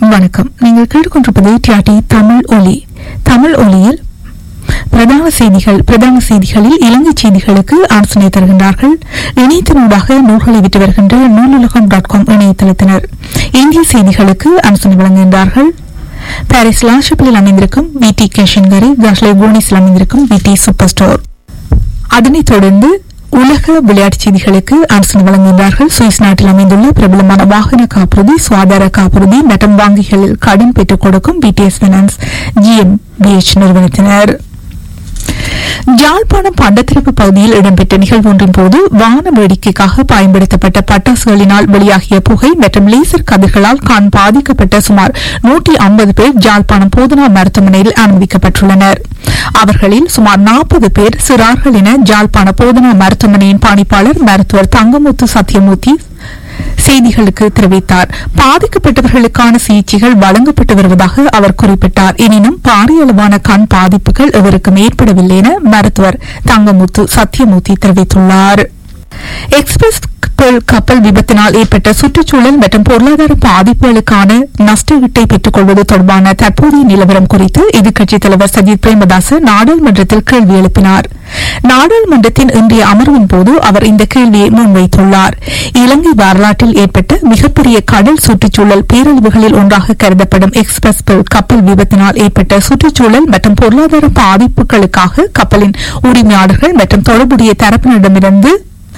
வணக்கம் நீங்கள் கேட்டுக்கொண்டிருப்பது டிஆர்டி தமிழ் ஒலி தமிழ் ஒலியில் பிரதான செய்திகள் பிரதான செய்திகளில் இலங்கை செய்திகளுக்கு ஆலோசனை தருகின்றார்கள் இணையத்தினூடாக நூல்களை விட்டு வருகின்ற நூலுலகம் டாட் காம் இணையதளத்தினர் இந்திய செய்திகளுக்கு ஆலோசனை வழங்குகின்றார்கள் பாரிஸ் லாஷப்பிலில் அமைந்திருக்கும் வி டி கேஷன்கரி காஷ்லே கோனிஸில் அமைந்திருக்கும் வி டி சூப்பர் ஸ்டோர் அதனைத் தொடர்ந்து உலக விளையாட்டுச் செய்திகளுக்கு ஆலோசனை வழங்குகின்றார்கள் சுவிஸ் நாட்டில் அமைந்துள்ள பிரபலமான வாகன காப்புறுதி சுகாதார காப்புறுதி மற்றும் வங்கிகளில் கடன் பெற்றுக் கொடுக்கும் பிடிஎஸ் பைனான்ஸ் ஜிஎம்பிஎச் நிறுவனத்தினர் யாழ்ப்பாணம் பண்டத்திருப்பு பகுதியில் இடம்பெற்ற நிகழ்வு ஒன்றின் போது வான வேடிக்கைக்காக பயன்படுத்தப்பட்ட பட்டாசுகளினால் வெளியாகிய புகை மற்றும் லேசர் கதிர்களால் கண் பாதிக்கப்பட்ட சுமார் நூற்றி ஐம்பது பேர் யாழ்ப்பாணம் போதனா மருத்துவமனையில் அனுமதிக்கப்பட்டுள்ளனர் அவர்களில் சுமார் நாற்பது பேர் சிறார்கள் என யாழ்ப்பாண போதனா மருத்துவமனையின் பணிப்பாளர் மருத்துவர் தங்கமுத்து சத்யமூர்த்தி செய்திகளுக்கு தெரிவித்தார் பாதிக்கப்பட்டவர்களுக்கான சிகிச்சைகள் வழங்கப்பட்டு வருவதாக அவர் குறிப்பிட்டார் எனினும் பாரிய அளவான கண் பாதிப்புகள் எவருக்கும் ஏற்படவில்லை என மருத்துவர் தங்கமுத்து சத்யமூர்த்தி தெரிவித்துள்ளார் எக்ஸ்பிரஸ் கப்பல் கப்பல் விபத்தினால் ஏற்பட்ட சுற்றுச்சூழல் மற்றும் பொருளாதார பாதிப்புகளுக்கான நஷ்டஈட்டை பெற்றுக் கொள்வது தொடர்பான தற்போதைய நிலவரம் குறித்து எதிர்க்கட்சித் தலைவர் சஜித் பிரேமதாச நாடாளுமன்றத்தில் கேள்வி எழுப்பினார் நாடாளுமன்றத்தின் இன்றைய அமர்வின் போது அவர் இந்த கேள்வியை முன்வைத்துள்ளார் இலங்கை வரலாற்றில் ஏற்பட்ட மிகப்பெரிய கடல் சுற்றுச்சூழல் பேரழிவுகளில் ஒன்றாக கருதப்படும் எக்ஸ்பிரஸ் கப்பல் விபத்தினால் ஏற்பட்ட சுற்றுச்சூழல் மற்றும் பொருளாதார பாதிப்புகளுக்காக கப்பலின் உரிமையாளர்கள் மற்றும் தொடர்புடைய தரப்பினரிடமிருந்து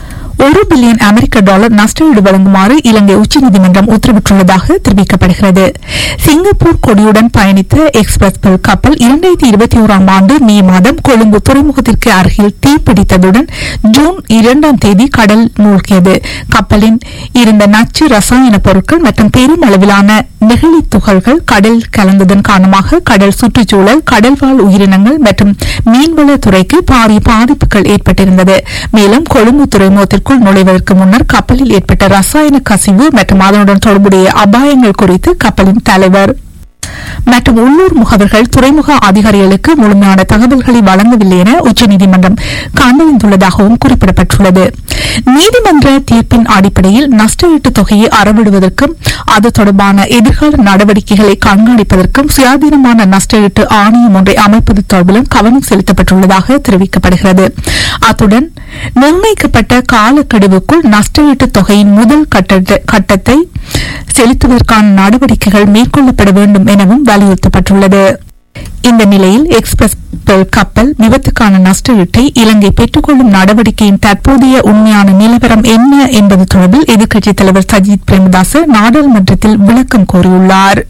ஒரு பில்லியன் அமெரிக்க டாலர் நஷ்டஈடு வழங்குமாறு இலங்கை உச்சநீதிமன்றம் உத்தரவிட்டுள்ளதாக தெரிவிக்கப்படுகிறது சிங்கப்பூர் கொடியுடன் பயணித்த எக்ஸ்பிரஸ் கப்பல் இரண்டாயிரத்தி இருபத்தி ஓராம் ஆண்டு மே மாதம் கொழும்பு துறைமுகத்திற்கு அருகில் தீப்பிடித்ததுடன் ஜூன் இரண்டாம் தேதி கடல் மூழ்கியது கப்பலின் இருந்த நச்சு ரசாயன பொருட்கள் மற்றும் பெரும் அளவிலான நெகிழி துகள்கள் கடல் கலந்ததன் காரணமாக கடல் சுற்றுச்சூழல் கடல்வாழ் உயிரினங்கள் மற்றும் மீன்வள துறைக்கு பாரிய பாதிப்புகள் ஏற்பட்டிருந்தது மேலும் கொழும்பு துறைமுகத்திற்குள் நுழைவதற்கு முன்னர் கப்பலில் ஏற்பட்ட ரசாயன கசிவு மற்றும் அதனுடன் தொடர்புடைய அபாயங்கள் குறித்து கப்பலின் தலைவர் மற்றும் உள்ளூர் முகவர்கள் துறைமுக அதிகாரிகளுக்கு முழுமையான தகவல்களை வழங்கவில்லை என உச்சநீதிமன்றம் கண்டறிந்துள்ளதாகவும் குறிப்பிடப்பட்டுள்ளது நீதிமன்ற தீர்ப்பின் அடிப்படையில் நஷ்டஈட்டு தொகையை அறவிடுவதற்கும் அது தொடர்பான எதிர்கால நடவடிக்கைகளை கண்காணிப்பதற்கும் சுயாதீனமான நஷ்டஈட்டு ஆணையம் ஒன்றை அமைப்பது தொடர்பிலும் கவனம் செலுத்தப்பட்டுள்ளதாக தெரிவிக்கப்படுகிறது அத்துடன் நிர்ணயிக்கப்பட்ட காலக்கெடுவுக்குள் நஷ்டஈட்டு தொகையின் முதல் கட்டத்த- கட்டத்தை செலுத்துவதற்கான நடவடிக்கைகள் மேற்கொள்ளப்பட வேண்டும் எனவும் வலியுறுத்தப்பட்டுள்ளது இந்த நிலையில் எக்ஸ்பிரஸ் பெல் கப்பல் விபத்துக்கான நஷ்டஈட்டை இலங்கை பெற்றுக்கொள்ளும் நடவடிக்கையின் தற்போதைய உண்மையான நிலவரம் என்ன என்பது தொடர்பில் எதிர்க்கட்சித் தலைவர் சஜித் பிரேமதாச நாடாளுமன்றத்தில் விளக்கம் கோரியுள்ளார்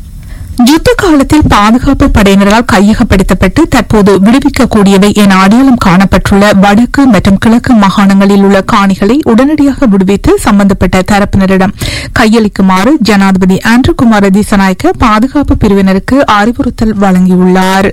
யுத்த காலத்தில் பாதுகாப்பு படையினரால் கையகப்படுத்தப்பட்டு தற்போது விடுவிக்கக்கூடியவை என அடையாளம் காணப்பட்டுள்ள வடக்கு மற்றும் கிழக்கு மாகாணங்களில் உள்ள காணிகளை உடனடியாக விடுவித்து சம்பந்தப்பட்ட தரப்பினரிடம் கையளிக்குமாறு ஜனாதிபதி ஆண்ட்ரூ குமார திசநாயக்க பாதுகாப்பு பிரிவினருக்கு அறிவுறுத்தல் வழங்கியுள்ளார்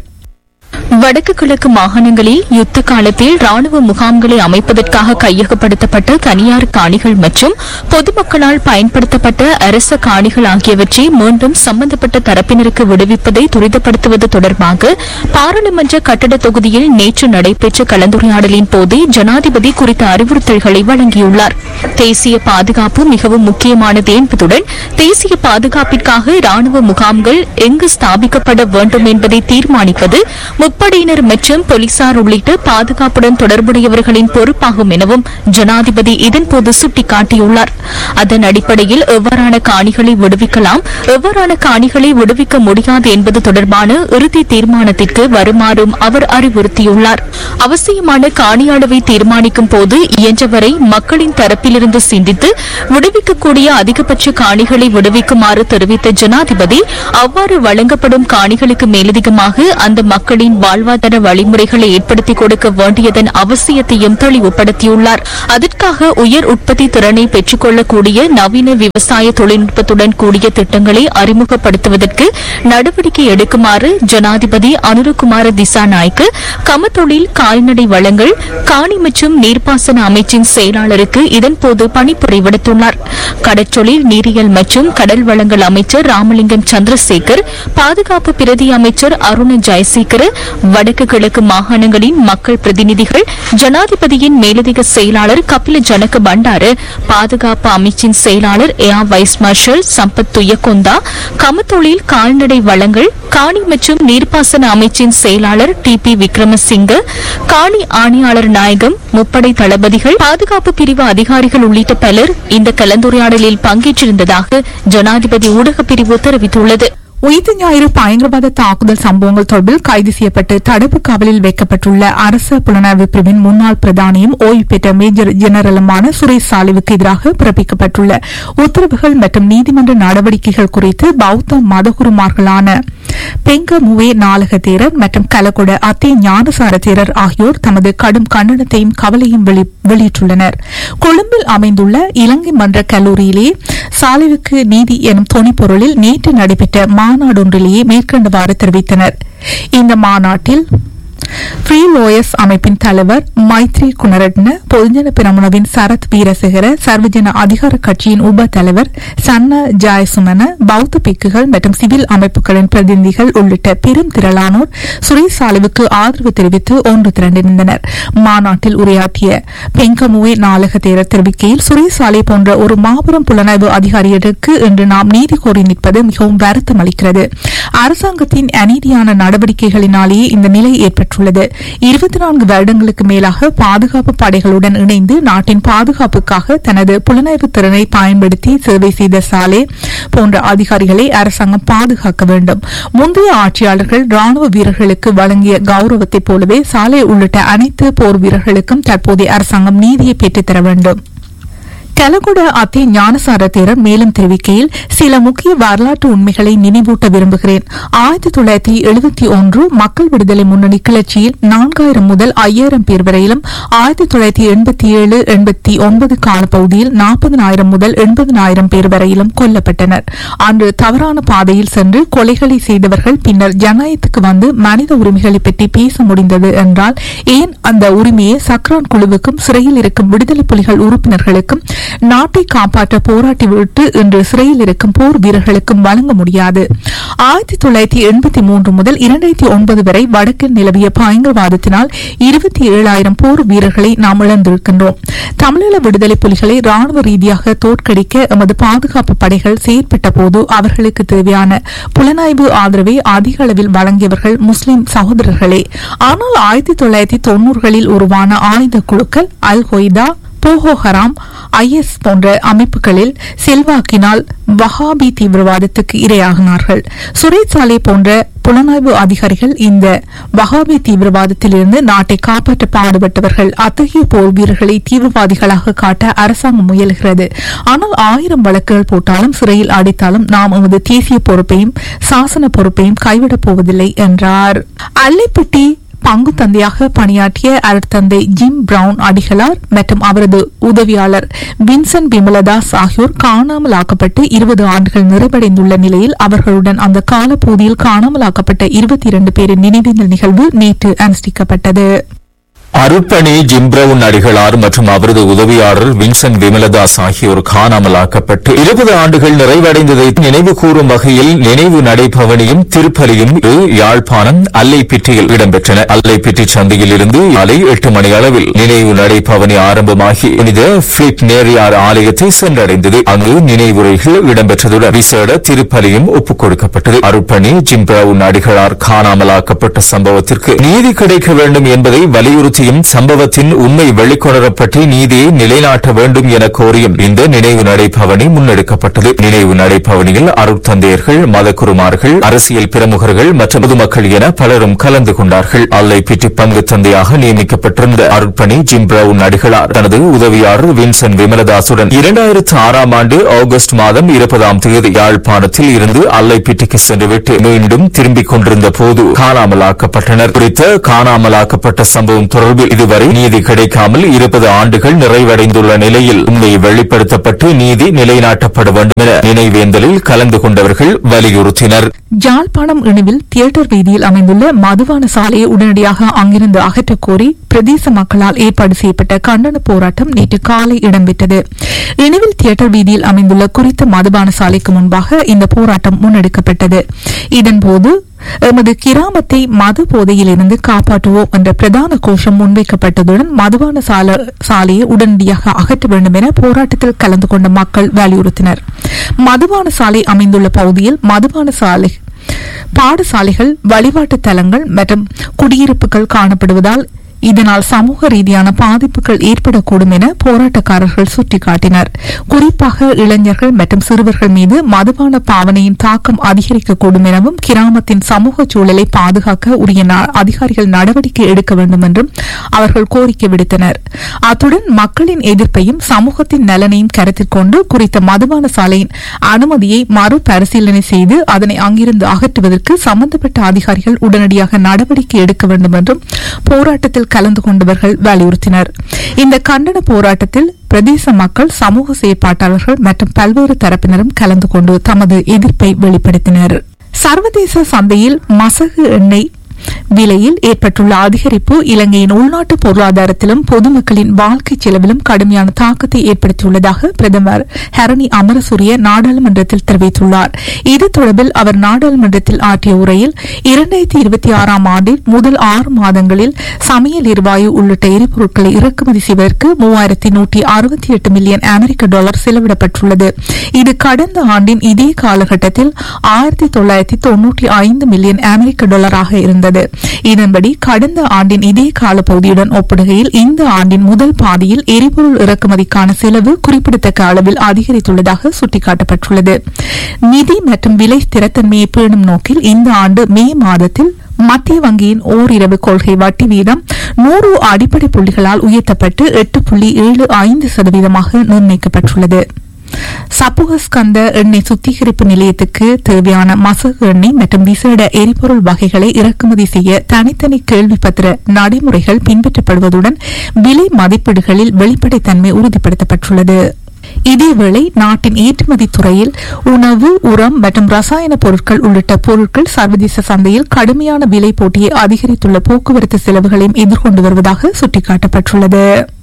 வடக்கு கிழக்கு மாகாணங்களில் யுத்த காலத்தில் ராணுவ முகாம்களை அமைப்பதற்காக கையகப்படுத்தப்பட்ட தனியார் காணிகள் மற்றும் பொதுமக்களால் பயன்படுத்தப்பட்ட அரச காணிகள் ஆகியவற்றை மீண்டும் சம்பந்தப்பட்ட தரப்பினருக்கு விடுவிப்பதை துரிதப்படுத்துவது தொடர்பாக பாராளுமன்ற கட்டட தொகுதியில் நேற்று நடைபெற்ற கலந்துரையாடலின் போது ஜனாதிபதி குறித்த அறிவுறுத்தல்களை வழங்கியுள்ளார் தேசிய பாதுகாப்பு மிகவும் முக்கியமானது என்பதுடன் தேசிய பாதுகாப்பிற்காக ராணுவ முகாம்கள் எங்கு ஸ்தாபிக்கப்பட வேண்டும் என்பதை தீர்மானிப்பது முப்படையினர் மற்றும் போலீசார் உள்ளிட்ட பாதுகாப்புடன் தொடர்புடையவர்களின் பொறுப்பாகும் எனவும் ஜனாதிபதி இதன்போது சுட்டிக்காட்டியுள்ளார் அதன் அடிப்படையில் எவ்வாறான காணிகளை விடுவிக்கலாம் எவ்வாறான காணிகளை விடுவிக்க முடியாது என்பது தொடர்பான இறுதி தீர்மானத்திற்கு வருமாறும் அவர் அறிவுறுத்தியுள்ளார் அவசியமான காணி அளவை தீர்மானிக்கும் போது இயன்றவரை மக்களின் தரப்பிலிருந்து சிந்தித்து விடுவிக்கக்கூடிய அதிகபட்ச காணிகளை விடுவிக்குமாறு தெரிவித்த ஜனாதிபதி அவ்வாறு வழங்கப்படும் காணிகளுக்கு மேலதிகமாக அந்த மக்களின் வாழ்வாதார வழிமுறைகளை ஏற்படுத்திக் கொடுக்க வேண்டியதன் அவசியத்தையும் தெளிவுபடுத்தியுள்ளார் அதற்காக உயர் உற்பத்தி திறனை பெற்றுக்கொள்ளக்கூடிய நவீன விவசாய தொழில்நுட்பத்துடன் கூடிய திட்டங்களை அறிமுகப்படுத்துவதற்கு நடவடிக்கை எடுக்குமாறு ஜனாதிபதி அனுரகுமார திசாநாய்க்கு கமத்தொழில் கால்நடை வளங்கள் காணி மற்றும் நீர்ப்பாசன அமைச்சின் செயலாளருக்கு இதன்போது பணிப்புரை விடுத்துள்ளார் கடற்றொழில் நீரியல் மற்றும் கடல் வளங்கள் அமைச்சர் ராமலிங்கம் சந்திரசேகர் பாதுகாப்பு பிரதி அமைச்சர் அருண ஜெயசேகர் வடக்கு கிழக்கு மாகாணங்களின் மக்கள் பிரதிநிதிகள் ஜனாதிபதியின் மேலதிக செயலாளர் கபில ஜனக பண்டாரு பாதுகாப்பு அமைச்சின் செயலாளர் air vice marshal Sampath Thuyacontha கமத்தொழில் கால்நடை வளங்கள் காணி மற்றும் நீர்ப்பாசன அமைச்சின் செயலாளர் டி பி விக்ரமசிங்க காணி ஆணையாளர் நாயகம் முப்படை தளபதிகள் பாதுகாப்பு பிரிவு அதிகாரிகள் உள்ளிட்ட பலர் இந்த கலந்துரையாடலில் பங்கேற்றிருந்ததாக ஜனாதிபதி ஊடகப் பிரிவு தெரிவித்துள்ளது உயிர்த்த ஞாயிறு பயங்கரவாத தாக்குதல் சம்பவங்கள் தொடர்பில் கைது செய்யப்பட்டு தடுப்பு காவலில் வைக்கப்பட்டுள்ள அரச புலனாய்வு பிரிவின் முன்னாள் பிரதானியும் ஓய்வு பெற்ற மேஜர் ஜெனரலுமான சுரேஷ் சாலிவுக்கு எதிராக பிறப்பிக்கப்பட்டுள்ள உத்தரவுகள் மற்றும் நீதிமன்ற நடவடிக்கைகள் குறித்து பௌத்த மதகுருமார்களான பெங்க முவே நாலக தேரர் மற்றும் கலகொட அத்தே ஞானசார தேரர் ஆகியோர் தமது கடும் கண்டனத்தையும் கவலையும் வெளி- வெளியிட்டுள்ளனர் கொழும்பில் அமைந்துள்ள இலங்கை மன்ற கல்லூரியிலே சாலிவுக்கு நீதி எனும் தொனிப்பொருளில் நேற்று நடைபெற்ற மாநாடொன்றிலேயே மேற்கண்டவாறு தெரிவித்தனர் இந்த மாநாட்டில் ஃப்ரீ லோயர்ஸ் அமைப்பின் தலைவர் மைத்ரி குணரட்ன பொதுஜன பிரமுனவின் சரத் வீரசேகர சர்வஜன அதிகார கட்சியின் உப தலைவர் சன்ன ஜாயசுமன பௌத்த பிக்குகள் மற்றும் சிவில் அமைப்புகளின் பிரதிநிதிகள் உள்ளிட்ட பெரும் திரளானோர் சுரேஷ் சாலிவுக்கு ஆதரவு தெரிவித்து ஒன்று திரண்டிருந்தனர் மாநாட்டில் உரையாற்றிய பெங்கமுவே நாளக தேரர் தெரிவிக்கையில் சுரேஷ் சாலை போன்ற ஒரு மாபெரும் புலனாய்வு அதிகாரிகளுக்கு இன்று நாம் நீதி கோரி நிற்பது மிகவும் வருத்தம் அளிக்கிறது அரசாங்கத்தின் அநீதியான நடவடிக்கைகளினாலேயே இந்த நிலை ஏற்பட்டுள்ளது இருபத்தி நான்கு வருடங்களுக்கு மேலாக பாதுகாப்பு படைகளுடன் இணைந்து நாட்டின் பாதுகாப்புக்காக தனது புலனாய்வு திறனை பயன்படுத்தி சேவை செய்த சாலே போன்ற அதிகாரிகளை அரசாங்கம் பாதுகாக்க வேண்டும் முந்தைய ஆட்சியாளர்கள் ராணுவ வீரர்களுக்கு வழங்கிய கௌரவத்தைப் போலவே சாலே உள்ளிட்ட அனைத்து போர் வீரர்களுக்கும் தற்போதைய அரசாங்கம் நீதியை பெற்றுத்தர வேண்டும் கலகுட அத்தே ஞானசார தேரர் மேலும் தெரிவிக்கையில் சில முக்கிய வரலாற்று உண்மைகளை நினைவூட்ட விரும்புகிறேன் ஆயிரத்தி தொள்ளாயிரத்தி எழுபத்தி ஒன்று மக்கள் விடுதலை முன்னணி கிளர்ச்சியில் நான்காயிரம் முதல் ஐயாயிரம் பேர் வரையிலும் ஆயிரத்தி தொள்ளாயிரத்தி எண்பத்தி ஏழு எண்பத்தி ஒன்பது காலப்பகுதியில் நாற்பதனாயிரம் முதல் எண்பதனாயிரம் பேர் வரையிலும் கொல்லப்பட்டனர் அன்று தவறான பாதையில் சென்று கொலைகளை செய்தவர்கள் பின்னர் ஜனநாயகத்துக்கு வந்து மனித உரிமைகளை பற்றி பேச முடிந்தது என்றால் ஏன் அந்த உரிமையை சக்ரான் குழுவுக்கும் சிறையில் இருக்கும் விடுதலை புலிகள் உறுப்பினர்களுக்கும் நாட்டை காப்பாற்ற போராட்டிவிட்டு இன்று சிறையில் இருக்கும் போர் வீரர்களுக்கும் வழங்க முடியாது ஆயிரத்தி தொள்ளாயிரத்தி எண்பத்தி மூன்று முதல் இரண்டாயிரத்தி ஒன்பது வரை வடக்கில் நிலவிய பயங்கரவாதத்தினால் இருபத்தி ஏழாயிரம் போர் வீரர்களை நாம் இழந்திருக்கின்றோம் தமிழீழ விடுதலை புலிகளை ராணுவ ரீதியாக தோற்கடிக்க எமது பாதுகாப்பு படைகள் செயற்பட்ட போது அவர்களுக்கு தேவையான புலனாய்வு ஆதரவை அதிக அளவில் வழங்கியவர்கள் முஸ்லிம் சகோதரர்களே ஆனால் ஆயிரத்தி தொள்ளாயிரத்தி தொன்னூறுகளில் உருவான ஆயுத குழுக்கள் அல் கொய்தா போஹோ ஹராம் ஐஎஸ் போன்ற அமைப்புகளில் செல்வாக்கினால் வஹாபி தீவிரவாதத்துக்கு இரையாகினார்கள் சுரேஷ் சாலே போன்ற புலனாய்வு அதிகாரிகள் இந்த வஹாபி தீவிரவாதத்திலிருந்து நாட்டை காப்பாற்ற பாடுபட்டவர்கள் அத்தகைய போர் வீரர்களை தீவிரவாதிகளாக காட்ட அரசாங்கம் முயல்கிறது ஆனால் ஆயிரம் வழக்குகள் போட்டாலும் சிறையில் அடைத்தாலும் நாம் எமது தேசிய பொறுப்பையும் சாசன பொறுப்பையும் கைவிடப் போவதில்லை என்றார் அல்லைப்பட்டி பங்கு தந்தையாக பணியாற்றிய அருட்தந்தை ஜிம் பிரவுன் அடிகளார் மற்றும் அவரது உதவியாளர் வின்சன் விமலதாஸ் ஆகியோர் காணாமல் ஆக்கப்பட்டு இருபது ஆண்டுகள் நிறைவடைந்துள்ள நிலையில் அவர்களுடன் அந்த காலப்பகுதியில் காணாமலாக்கப்பட்ட இருபத்தி இரண்டு பேரின் நினைவேந்தல் நிகழ்வு நேற்று அனுஷ்டிக்கப்பட்டது அருட்பணி ஜிம்ப்ரவுன் அடிகளார் மற்றும் அவரது உதவியாளர் வின்சென்ட் விமலதாஸ் ஆகியோர் காணாமலாக்கப்பட்டு இருபது ஆண்டுகள் நிறைவடைந்ததை நினைவு கூறும் வகையில் நினைவு நடைபவனியும் திருப்பலியும் இன்று யாழ்ப்பாணம் அல்லைப்பிட்டியில் இடம்பெற்றன அல்லைப்பிட்டி சந்தையில் இருந்து காலை எட்டு மணி அளவில் நினைவு நடைபவனி ஆரம்பமாகி புனித பிலிப் நேரியார் ஆலயத்தை சென்றடைந்தது அங்கு நினைவுரைகள் இடம்பெற்றதுடன் விசேட திருப்பலியும் ஒப்புக் கொடுக்கப்பட்டது அருட்பணி ஜிம்ப்ரவுன் அடிகளார் காணாமலாக்கப்பட்ட சம்பவத்திற்கு நீதி கிடைக்க வேண்டும் என்பதை வலியுறுத்தியும் சம்பவத்தின் உண்மை வெளிக்கொணரப்பட்டு நீதியை நிலைநாட்ட வேண்டும் என கோரியும் இந்த நினைவு நடைபவனி முன்னெடுக்கப்பட்டது நினைவு நடைபவனியில் அருட்தந்தையர்கள் மதக்குருமார்கள் அரசியல் பிரமுகர்கள் மற்றும் பொதுமக்கள் என பலரும் கலந்து கொண்டார்கள் அல்லை பிட்டி பங்கு தந்தையாக நியமிக்கப்பட்டிருந்த அருட்பணி ஜிம் பிரவுன் அடிகளார் தனது உதவியாளர் வின்சன் விமலதாசுடன் இரண்டாயிரத்து ஆறாம் ஆண்டு ஆகஸ்ட் மாதம் இருபதாம் தேதி யாழ்ப்பாணத்தில் இருந்து அல்லைப்பிட்டிக்கு சென்றுவிட்டு மீண்டும் திரும்பிக் கொண்டிருந்த போது காணாமலாக்கப்பட்டனர் குறித்த காணாமலாக்கப்பட்ட சம்பவம் தொடர்பில் இதுவரை நீதி கிடைக்காமல் இருபது ஆண்டுகள் நிறைவடைந்துள்ள நிலையில் உண்மை வெளிப்படுத்தப்பட்டு நீதி நிலைநாட்டப்பட வேண்டும் என நினைவேந்தலில் கலந்து கொண்டவர்கள் வலியுறுத்தினர் ஜாழ்ப்பாணம் இணுவில் தியேட்டர் வீதியில் அமைந்துள்ள மதுபான சாலையை உடனடியாக அங்கிருந்து அகற்றக் கோரி பிரதேச மக்களால் ஏற்பாடு செய்யப்பட்ட கண்டன போராட்டம் நேற்று காலை இடம்பெற்றது இணுவில் தியேட்டர் வீதியில் அமைந்துள்ள குறித்த மதுபான சாலைக்கு முன்பாக இந்த போராட்டம் முன்னெடுக்கப்பட்டது இதன்போது எமது கிராமத்தை மது போதையிலிருந்து காப்பாற்றுவோம் என்ற பிரதான கோஷம் முன்வைக்கப்பட்டதுடன் மதுபான சால- சாலையை உடனடியாக அகற்ற வேண்டும் என போராட்டத்தில் கலந்து கொண்ட மக்கள் வலியுறுத்தினர் மதுபான சாலை அமைந்துள்ள பகுதியில் மதுபான சாலை பாடசாலைகள் வழிபாட்டு தலங்கள் மற்றும் குடியிருப்புகள் காணப்படுவதால் இதனால் சமூக ரீதியான பாதிப்புகள் ஏற்படக்கூடும் என போராட்டக்காரர்கள் சுட்டிக்காட்டினர் குறிப்பாக இளைஞர்கள் மற்றும் சிறுவர்கள் மீது மதுபான பாவனையின் தாக்கம் அதிகரிக்கக்கூடும் எனவும் கிராமத்தின் சமூக சூழலை பாதுகாக்க உரிய நா- அதிகாரிகள் நடவடிக்கை எடுக்க வேண்டும் என்றும் அவர்கள் கோரிக்கை விடுத்தனர் அத்துடன் மக்களின் எதிர்ப்பையும் சமூகத்தின் நலனையும் கருத்தில் கொண்டு குறித்த மதுபான சாலையின் அனுமதியை மறுபரிசீலனை செய்து அதனை அங்கிருந்து அகற்றுவதற்கு சம்பந்தப்பட்ட அதிகாரிகள் உடனடியாக நடவடிக்கை எடுக்க வேண்டும் என்றும் போராட்டத்தில் கலந்து கொண்டவர்கள் வலியுறுத்தினர் இந்த கண்டன போராட்டத்தில் பிரதேச மக்கள் சமூக செயற்பாட்டாளர்கள் மற்றும் பல்வேறு தரப்பினரும் கலந்து கொண்டு தமது எதிர்ப்பை வெளிப்படுத்தினர் சர்வதேச சந்தையில் மசகு எண்ணெய் விலையில் ஏற்பட்டுள்ள அதிகரிப்பு இலங்கையின் உள்நாட்டு பொருளாதாரத்திலும் பொதுமக்களின் வாழ்க்கை செலவிலும் கடுமையான தாக்கத்தை ஏற்படுத்தியுள்ளதாக பிரதமர் ஹரணி அமரசூரிய நாடாளுமன்றத்தில் தெரிவித்துள்ளார் இது தொடர்பில் அவர் நாடாளுமன்றத்தில் ஆற்றிய உரையில் இரண்டாயிரத்தி இருபத்தி ஆறாம் ஆண்டில் முதல் ஆறு மாதங்களில் சமையல் எரிவாயு உள்ளிட்ட எரிபொருட்களை இறக்குமதி செய்வதற்கு மூவாயிரத்தி நூற்றி அறுபத்தி எட்டு மில்லியன் அமெரிக்க டாலர் செலவிடப்பட்டுள்ளது இது கடந்த ஆண்டின் இதே காலகட்டத்தில் ஆயிரத்தி தொள்ளாயிரத்தி தொன்னூற்றி ஐந்து மில்லியன் அமெரிக்க டாலராக இருந்தது இதன்படி கடந்த ஆண்டின் இதே காலப்பகுதியுடன் ஒப்பிடுகையில் இந்த ஆண்டின் முதல் பாதியில் எரிபொருள் இறக்குமதிக்கான செலவு குறிப்பிடத்தக்க அளவில் அதிகரித்துள்ளதாக சுட்டிக்காட்டப்பட்டுள்ளது நிதி மற்றும் விலை ஸ்திரத்தன்மையை பேணும் நோக்கில் இந்த ஆண்டு மே மாதத்தில் மத்திய வங்கியின் ஓரிரவு கொள்கை வட்டி வீதம் நூறு அடிப்படை புள்ளிகளால் உயர்த்தப்பட்டு எட்டு புள்ளி ஏழு ஐந்து சதவீதமாக நிர்ணயிக்கப்பட்டுள்ளது சப்புகஸ்கந்த எண்ணெய் சுத்திகரிப்பு நிலையத்துக்கு தேவையான மசகு எண்ணெய் மற்றும் விசேட எரிபொருள் வகைகளை இறக்குமதி செய்ய தனித்தனி கேள்விப்பத்திர நடைமுறைகள் பின்பற்றப்படுவதுடன் விலை மதிப்பீடுகளில் வெளிப்படைத்தன்மை உறுதிப்படுத்தப்பட்டுள்ளது இதேவேளை நாட்டின் ஏற்றுமதி துறையில் உணவு உரம் மற்றும் ரசாயன பொருட்கள் உள்ளிட்ட பொருட்கள் சர்வதேச சந்தையில் கடுமையான விலை போட்டியை அதிகரித்துள்ள போக்குவரத்து செலவுகளையும் எதிர்கொண்டு வருவதாக சுட்டிக்காட்டப்பட்டுள்ளது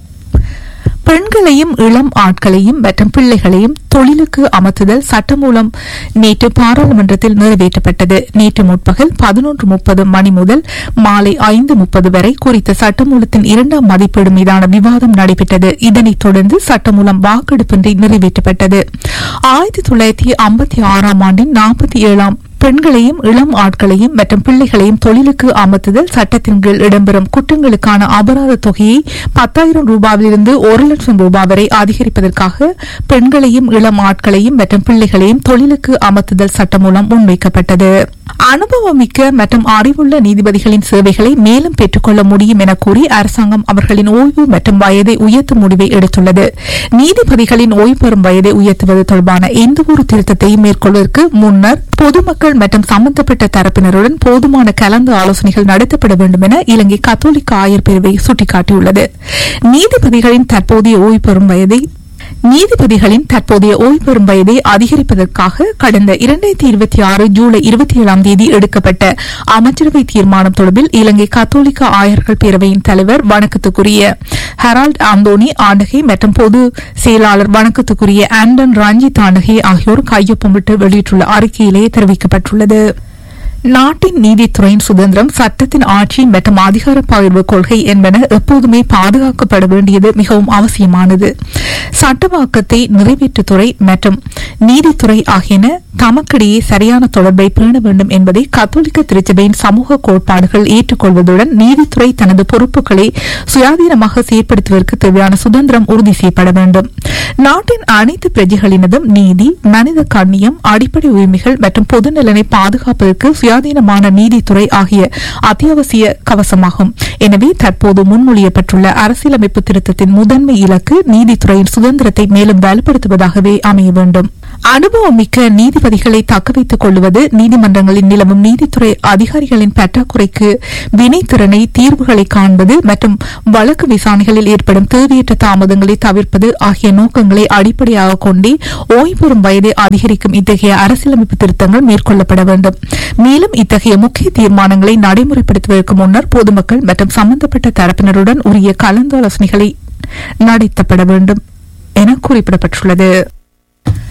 பெண்களையும் இளம் ஆட்களையும் மற்றும் பிள்ளைகளையும் தொழிலுக்கு அமர்த்துதல் சட்டம் மூலம் நேற்று பாராளுமன்றத்தில் நிறைவேற்றப்பட்டது நேற்று முற்பகல் பதினொன்று முப்பது மணி முதல் மாலை ஐந்து முப்பது வரை குறித்த சட்டமூலத்தின் இரண்டாம் மதிப்பீடு மீதான விவாதம் நடைபெற்றது இதனைத் தொடர்ந்து சட்டமூலம் வாக்கெடுப்பின்றி நிறைவேற்றப்பட்டது ஆயிரத்தி தொள்ளாயிரத்தி ஐம்பத்தி ஆறாம் ஆண்டின் நாற்பத்தி ஏழாம் பெண்களையும் இளம் ஆட்களையும் மற்றும் பிள்ளைகளையும் தொழிலுக்கு அமர்த்துதல் சட்டத்தின் கீழ் இடம்பெறும் குற்றங்களுக்கான அபராத தொகையை பத்தாயிரம் ரூபாயிலிருந்து ஒரு லட்சம் ரூபாய் வரை அதிகரிப்பதற்காக பெண்களையும் இளம் ஆட்களையும் மற்றும் பிள்ளைகளையும் தொழிலுக்கு அமர்த்துதல் சட்டம் மூலம் முன்வைக்கப்பட்டது அனுபவமிக்க மற்றும் அறிவுள்ள நீதிபதிகளின் சேவைகளை மேலும் பெற்றுக்கொள்ள முடியும் என கூறி அரசாங்கம் அவர்களின் ஓய்வு மற்றும் வயதை உயர்த்தும் முடிவை எடுத்துள்ளது நீதிபதிகளின் ஓய்வு பெறும் வயதை உயர்த்துவது தொடர்பான எந்தவொரு திருத்தத்தையும் மேற்கொள்வதற்கு முன்னர் பொதுமக்கள் மற்றும் சம்பந்தப்பட்ட தரப்பினருடன் போதுமான கலந்து ஆலோசனைகள் நடத்தப்பட வேண்டும் என இலங்கை கத்தோலிக்க ஆயர் பிரிவை சுட்டிக்காட்டியுள்ளது நீதிபதிகளின் தற்போதைய ஓய்வு பெறும் வயதை நீதிபதிகளின் தற்போதைய ஓய்வு பெறும் வயதை அதிகரிப்பதற்காக கடந்த இரண்டாயிரத்தி இருபத்தி ஆறு ஜூலை இருபத்தி ஏழாம் தேதி எடுக்கப்பட்ட அமைச்சரவை தீர்மானம் தொடர்பில் இலங்கை கத்தோலிக்க ஆயர்கள் பேரவையின் தலைவர் வணக்கத்துக்குரிய ஹெரால்ட் ஆந்தோனி ஆண்டகை மற்றும் பொது செயலாளர் வணக்கத்துக்குரிய ஆண்டன் ரஞ்சித் ஆண்டகை ஆகியோர் கையொப்பமிட்டு வெளியிட்டுள்ள அறிக்கையிலே தெரிவிக்கப்பட்டுள்ளது நாட்டின் நீதித்துறையின் சுதந்திரம் சட்டத்தின் ஆட்சி மற்றும் அதிகார பகிர்வு கொள்கை என்பன எப்போதுமே பாதுகாக்கப்பட வேண்டியது மிகவும் அவசியமானது சட்டவாக்கத்தை நிறைவேற்றுத்துறை மற்றும் நீதித்துறை ஆகியன தமக்கிடையே சரியான தொடர்பை பேண வேண்டும் என்பதை கத்தோலிக்க திருச்சபையின் சமூக கோட்பாடுகள் ஏற்றுக்கொள்வதுடன் நீதித்துறை தனது பொறுப்புகளை சுயாதீனமாக செயற்படுத்துவதற்கு தேவையான சுதந்திரம் உறுதி செய்யப்பட வேண்டும் நாட்டின் அனைத்து பிரஜைகளினதும் நீதி மனித கண்ணியம் அடிப்படை உரிமைகள் மற்றும் பொதுநலனை பாதுகாப்பதற்கு சுயாதீனமான நீதித்துறை ஆகிய அத்தியாவசிய கவசமாகும் எனவே தற்போது முன்மொழியப்பட்டுள்ள அரசியலமைப்பு திருத்தத்தின் முதன்மை இலக்கு நீதித்துறையின் சுதந்திரத்தை மேலும் வலுப்படுத்துவதாகவே அமைய வேண்டும் அனுபவமிக்க நீதிபதிகளை தக்கவைத்துக் கொள்வது நீதிமன்றங்களில் நிலவும் நீதித்துறை அதிகாரிகளின் பற்றாக்குறைக்கு வினைத்திறனை தீர்வுகளை காண்பது மற்றும் வழக்கு விசாரணைகளில் ஏற்படும் தேவையற்ற தாமதங்களை தவிர்ப்பது ஆகிய நோக்கங்களை அடிப்படையாக கொண்டே ஓய்வு பெறும் வயதை அதிகரிக்கும் இத்தகைய அரசியலமைப்பு திருத்தங்கள் மேற்கொள்ளப்பட வேண்டும் மேலும் இத்தகைய முக்கிய தீர்மானங்களை நடைமுறைப்படுத்துவதற்கு முன்னர் பொதுமக்கள் மற்றும் சம்பந்தப்பட்ட தரப்பினருடன் உரிய கலந்தாலோசனைகளை நடத்தப்பட வேண்டும் என குறிப்பிடப்பட்டுள்ளது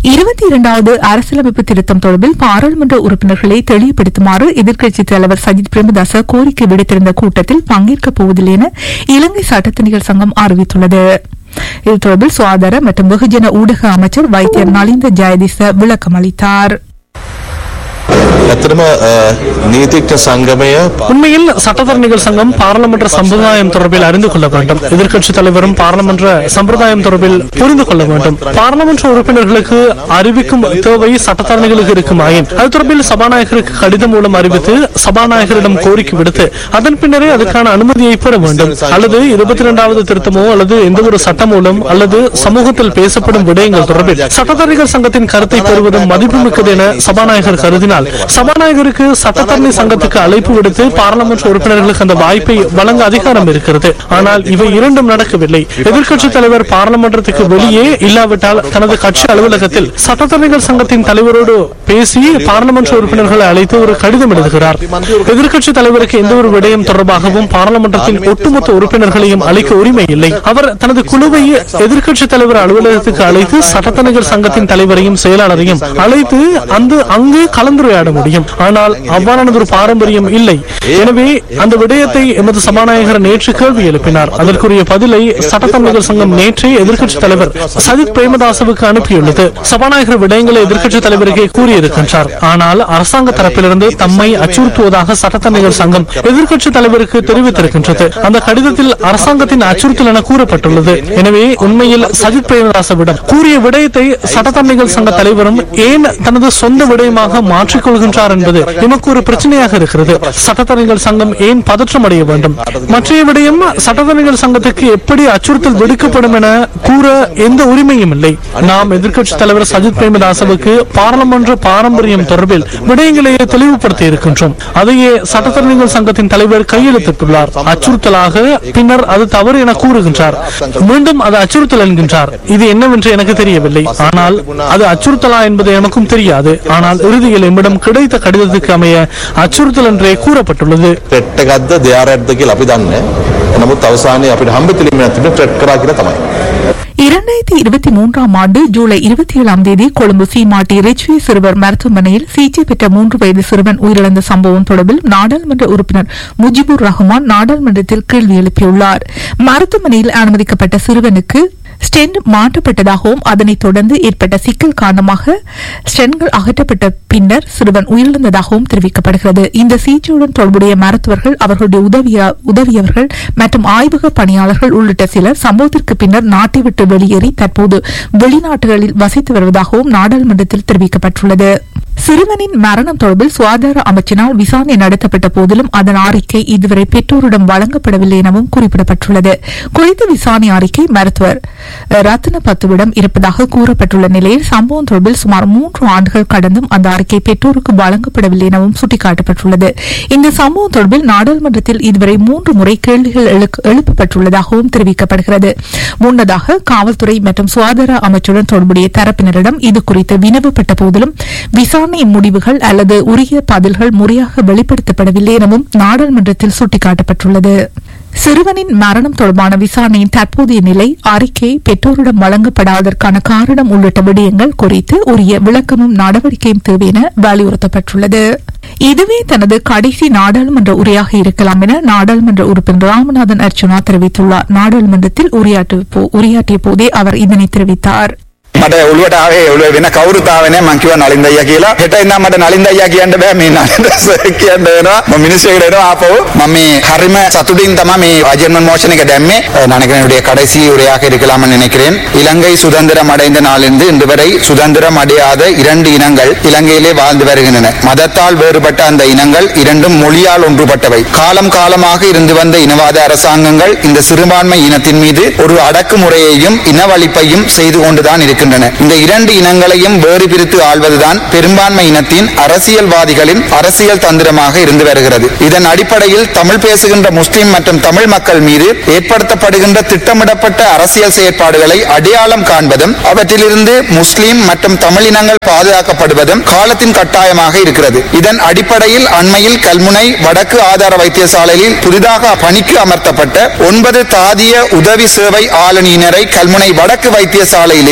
இருபத்தி இரண்டாவது அரசியலமைப்பு திருத்தம் தொடர்பில் பாராளுமன்ற உறுப்பினர்களை தெளிவுபடுத்துமாறு எதிர்க்கட்சித் தலைவர் சஜித் பிரேமதாச கோரிக்கை விடுத்திருந்த கூட்டத்தில் பங்கேற்கப் போவதில்லை என இலங்கை சட்டத்தணிகள் சங்கம் அறிவித்துள்ளது இது தொடர்பில் சுகாதார மற்றும் வெகுஜன ஊடக அமைச்சர் வைத்தியர் நலிந்த ஜெயதிச விளக்கம் அளித்தார் ඇතරම නීතික්ක සංගමය உண்மையில் சட்டத்தரணிகள் சங்கம் பாராளுமன்ற சம்பிரதாயம் தொடர்பில் அறிந்து கொள்ள வேண்டும் எதிர்க்கட்சித் தலைவரும் பாராளுமன்ற சம்பிரதாயம் தொடர்பில் புரிந்து கொள்ள வேண்டும் பாராளுமன்ற உறுப்பினர்களுக்கு அறிவிக்கும் தேவை சட்டத்தரணிகளுக்கு இருக்குமாயின் அது தொடர்பில் சபாநாயகருக்கு கடிதம் மூலம் அறிவித்து சபாநாயகரிடம் கோரிக்கை விடுத்து அதன் பின்னரே அதுக்கான அனுமதியை பெற வேண்டும் அல்லது இருபத்தி இரண்டாவது திருத்தமோ அல்லது எந்த ஒரு சட்டம் மூலம் அல்லது சமூகத்தில் பேசப்படும் விடயங்கள் தொடர்பில் சட்டத்தரணிகள் சங்கத்தின் கருத்தை பெறுவதும் மதிப்புமிக்கது என சபாநாயகர் கருதினால் சபாநாயகருக்கு சட்டத்தரணி சங்கத்துக்கு அழைப்பு விடுத்து பாராளுமன்ற உறுப்பினர்களுக்கு அந்த வாய்ப்பை வழங்க அதிகாரம் இருக்கிறது ஆனால் இவை இரண்டும் நடக்கவில்லை எதிர்க்கட்சித் தலைவர் பாராளுமன்றத்துக்கு வெளியே இல்லாவிட்டால் தனது கட்சி அலுவலகத்தில் சட்டத்தரணிகள் சங்கத்தின் தலைவரோடு பேசி பாராளுமன்ற உறுப்பினர்களை அழைத்து ஒரு கடிதம் எழுதுகிறார் எதிர்க்கட்சித் தலைவருக்கு எந்த ஒரு விடயம் தொடர்பாகவும் பாராளுமன்றத்தின் ஒட்டுமொத்த உறுப்பினர்களையும் அளிக்க உரிமை இல்லை அவர் தனது குழுவை எதிர்க்கட்சித் தலைவர் அலுவலகத்துக்கு அழைத்து சட்டத்தரணிகள் சங்கத்தின் தலைவரையும் செயலாளரையும் அழைத்து அந்த அங்கு கலந்துரையாட முடியும் ஆனால் அவ்வாறானது ஒரு பாரம்பரியம் இல்லை எனவே அந்த விடயத்தை எமது சபாநாயகர் நேற்று கேள்வி எழுப்பினார் அதற்குரிய பதிலை சட்டத்தரணிகள் சங்கம் நேற்றே எதிர்க்கட்சித் தலைவர் சஜித் பிரேமதாசவுக்கு அனுப்பியுள்ளது சபாநாயகர் விடயங்களை எதிர்க்கட்சித் தலைவருக்கே கூறியிருக்கின்றார் ஆனால் அரசாங்க தரப்பிலிருந்து தம்மை அச்சுறுத்துவதாக சட்டத்தரணிகள் சங்கம் எதிர்க்கட்சித் தலைவருக்கு தெரிவித்திருக்கின்றது அந்த கடிதத்தில் அரசாங்கத்தின் அச்சுறுத்தல் என கூறப்பட்டுள்ளது எனவே உண்மையில் சஜித் பிரேமதாசவிடம் கூறிய விடயத்தை சட்டத்தரணிகள் சங்க தலைவரும் ஏன் தனது சொந்த விடயமாக மாற்றிக் கொள்கின்றார் என்பது எமக்கு ஒரு பிரச்சனையாக இருக்கிறது சட்டத்தரணிகள் சங்கம் ஏன் பதற்றம் அடைய வேண்டும் மற்றைய விடயம் சட்டத்தரணிகள் சங்கத்துக்கு எப்படி அச்சுறுத்தல் விடுக்கப்படும் என கூற எந்த உரிமையும் இல்லை நாம் எதிர்க்கட்சி தலைவர் சஜித் பிரேமதாசவுக்கு பாராளுமன்ற பாரம்பரியம் தொடர்பில் விடயங்களை தெளிவுபடுத்தி இருக்கின்றோம் அதையே சட்டத்தரணிகள் சங்கத்தின் தலைவர் கையெழுத்திட்டுள்ளார் அச்சுறுத்தலாக பின்னர் அது தவறு என கூறுகின்றார் மீண்டும் அது அச்சுறுத்தல் என்கின்றார் இது என்னவென்று எனக்கு தெரியவில்லை ஆனால் அது அச்சுறுத்தலா என்பது எனக்கும் தெரியாது ஆனால் இறுதியில் எம்மிடம் கிடைத்த கடிதத்துக்கு அமைய அச்சுறுத்தல் என்றே கூறப்பட்டுள்ளது ටෙට්ටගත්ද දෙයාරඇත්ද කියල අපි දන්න නමුත් අවසානය අපිට හම්බ තිලීම ඇතිට ට්‍රෙට් කරා කියලා තමයි. இரண்டாயிரத்தி இருபத்தி மூன்றாம் ஆண்டு ஜூலை இருபத்தி ஏழாம் தேதி கொழும்பு சீமாட்டி ரிச்வே சிறுவர் மருத்துவமனையில் சிகிச்சை பெற்ற மூன்று வயது சிறுவன் உயிரிழந்த சம்பவம் தொடர்பில் நாடாளுமன்ற உறுப்பினர் முஜிபுர் ரஹ்மான் நாடாளுமன்றத்தில் கேள்வி எழுப்பியுள்ளார் மருத்துவமனையில் அனுமதிக்கப்பட்ட சிறுவனுக்கு ஸ்டென்ட் மாற்றப்பட்டதாகவும் அதனைத் தொடர்ந்து ஏற்பட்ட சிக்கல் காரணமாக ஸ்டென்கள் அகற்றப்பட்ட பின்னர் சிறுவன் உயிரிழந்ததாகவும் தெரிவிக்கப்படுகிறது இந்த சிகிச்சையுடன் தொடர்புடைய மருத்துவர்கள் அவர்களுடைய உதவிய உதவியவர்கள் மற்றும் ஆய்வக பணியாளர்கள் உள்ளிட்ட சிலர் சம்பவத்திற்கு பின்னர் நாட்டை விட்டு வெளியேறி தற்போது வெளிநாடுகளில் வசித்து வருவதாகவும் நாடாளுமன்றத்தில் தெரிவிக்கப்பட்டுள்ளது சிறுவனின் மரணம் தொடர்பில் சுகாதார அமைச்சினால் விசாரணை நடத்தப்பட்ட போதிலும் அதன் அறிக்கை இதுவரை பெற்றோரிடம் வழங்கப்படவில்லை எனவும் குறிப்பிடப்பட்டுள்ளது குறித்த விசாரணை அறிக்கை மருத்துவர் ரத்ன பத்துவிடம் இருப்பதாக கூறப்பட்டுள்ள நிலையில் சம்பவம் தொடர்பில் சுமார் மூன்று ஆண்டுகள் கடந்தும் அந்த அறிக்கை பெற்றோருக்கு வழங்கப்படவில்லை எனவும் சுட்டிக்காட்டப்பட்டுள்ளது இந்த சம்பவம் தொடர்பில் நாடாளுமன்றத்தில் இதுவரை மூன்று முறை கேள்விகள் எழுக்க- எழுப்பப்பட்டுள்ளதாகவும் தெரிவிக்கப்படுகிறது முன்னதாக காவல்துறை மற்றும் சுகாதார அமைச்சுடன் தொடர்புடைய தரப்பினரிடம் இது குறித்து வினவப்பட்ட போதிலும் விசாரணை முடிவுகள் அல்லது உரிய பதில்கள் முறையாக வெளிப்படுத்தப்படவில்லை எனவும் நாடாளுமன்றத்தில் சுட்டிக்காட்டப்பட்டுள்ளது சிறுவனின் மரணம் தொடர்பான விசாரணையின் தற்போதைய நிலை அறிக்கை பெற்றோரிடம் வழங்கப்படாததற்கான காரணம் உள்ளிட்ட விடயங்கள் குறித்து உரிய விளக்கமும் நடவடிக்கையும் தேவை என வலியுறுத்தப்பட்டுள்ளது இதுவே தனது கடைசி நாடாளுமன்ற உரையாக இருக்கலாம் என நாடாளுமன்ற உறுப்பினர் ராமநாதன் அர்ச்சுனா தெரிவித்துள்ளார் நாடாளுமன்றத்தில் உரையாற்று- போ- உரையாற்றிய போதே அவர் இதனை தெரிவித்தார் මට ඔළුවට ආවේ ඔළුව වෙන කවුරුත් ආවේ නැහැ මං කිව්වා නලින්ද අයියා කියලා හෙට ඉඳන් මට නලින්ද අයියා කියන්න බෑ මේ නලින්ද සර් කියන්න වෙනවා මම මිනිස්සු එකට එනවා ආපහු මම මේ හරිම සතුටින් තමයි මේ අජර්මන් மோஷன் එක දැම්மே நனகனுடைய கடைசி உரையாக இருக்கலாம்னு நினைக்கிறேன் இலங்கை சுதந்திரம் அடைந்த நாளிலிருந்து இன்று வரை சுதந்திரம் அடையாத இரண்டு இனங்கள் இலங்கையிலே வாழ்ந்து வருகின்றன மதத்தால் வேறுபட்ட அந்த இனங்கள் இரண்டும் மொழியால் ஒன்றுபட்டவை காலம் காலமாக இருந்து வந்த இனவாத அரசாங்கங்கள் இந்த சிறுபான்மை இனத்தின் மீது ஒரு அடக்குமுறையையும் இனவழிப்பையும் செய்து கொண்டுதான் இருக்கின்றன இந்த இரண்டு இனங்களையும் வேறு பிரித்து ஆள்வதுதான் பெரும்பான்மை இனத்தின் அரசியல்வாதிகளின் அரசியல் தந்திரமாக இருந்து வருகிறது இதன் அடிப்படையில் தமிழ் பேசுகின்ற முஸ்லிம் மற்றும் தமிழ் மக்கள் மீது ஏற்படுத்தப்படுகின்ற திட்டமிடப்பட்ட அரசியல் செயற்பாடுகளை அடையாளம் காண்பதும் அவற்றிலிருந்து முஸ்லிம் மற்றும் தமிழ் இனங்கள் பாதுகாக்கப்படுவதும் காலத்தின் கட்டாயமாக இருக்கிறது இதன் அடிப்படையில் அண்மையில் கல்முனை வடக்கு ஆதார வைத்தியசாலையில் புதிதாக பணிக்கு அமர்த்தப்பட்ட ஒன்பது தாதிய உதவி சேவை ஆளுநரை கல்முனை வடக்கு வைத்தியசாலையில் இருந்து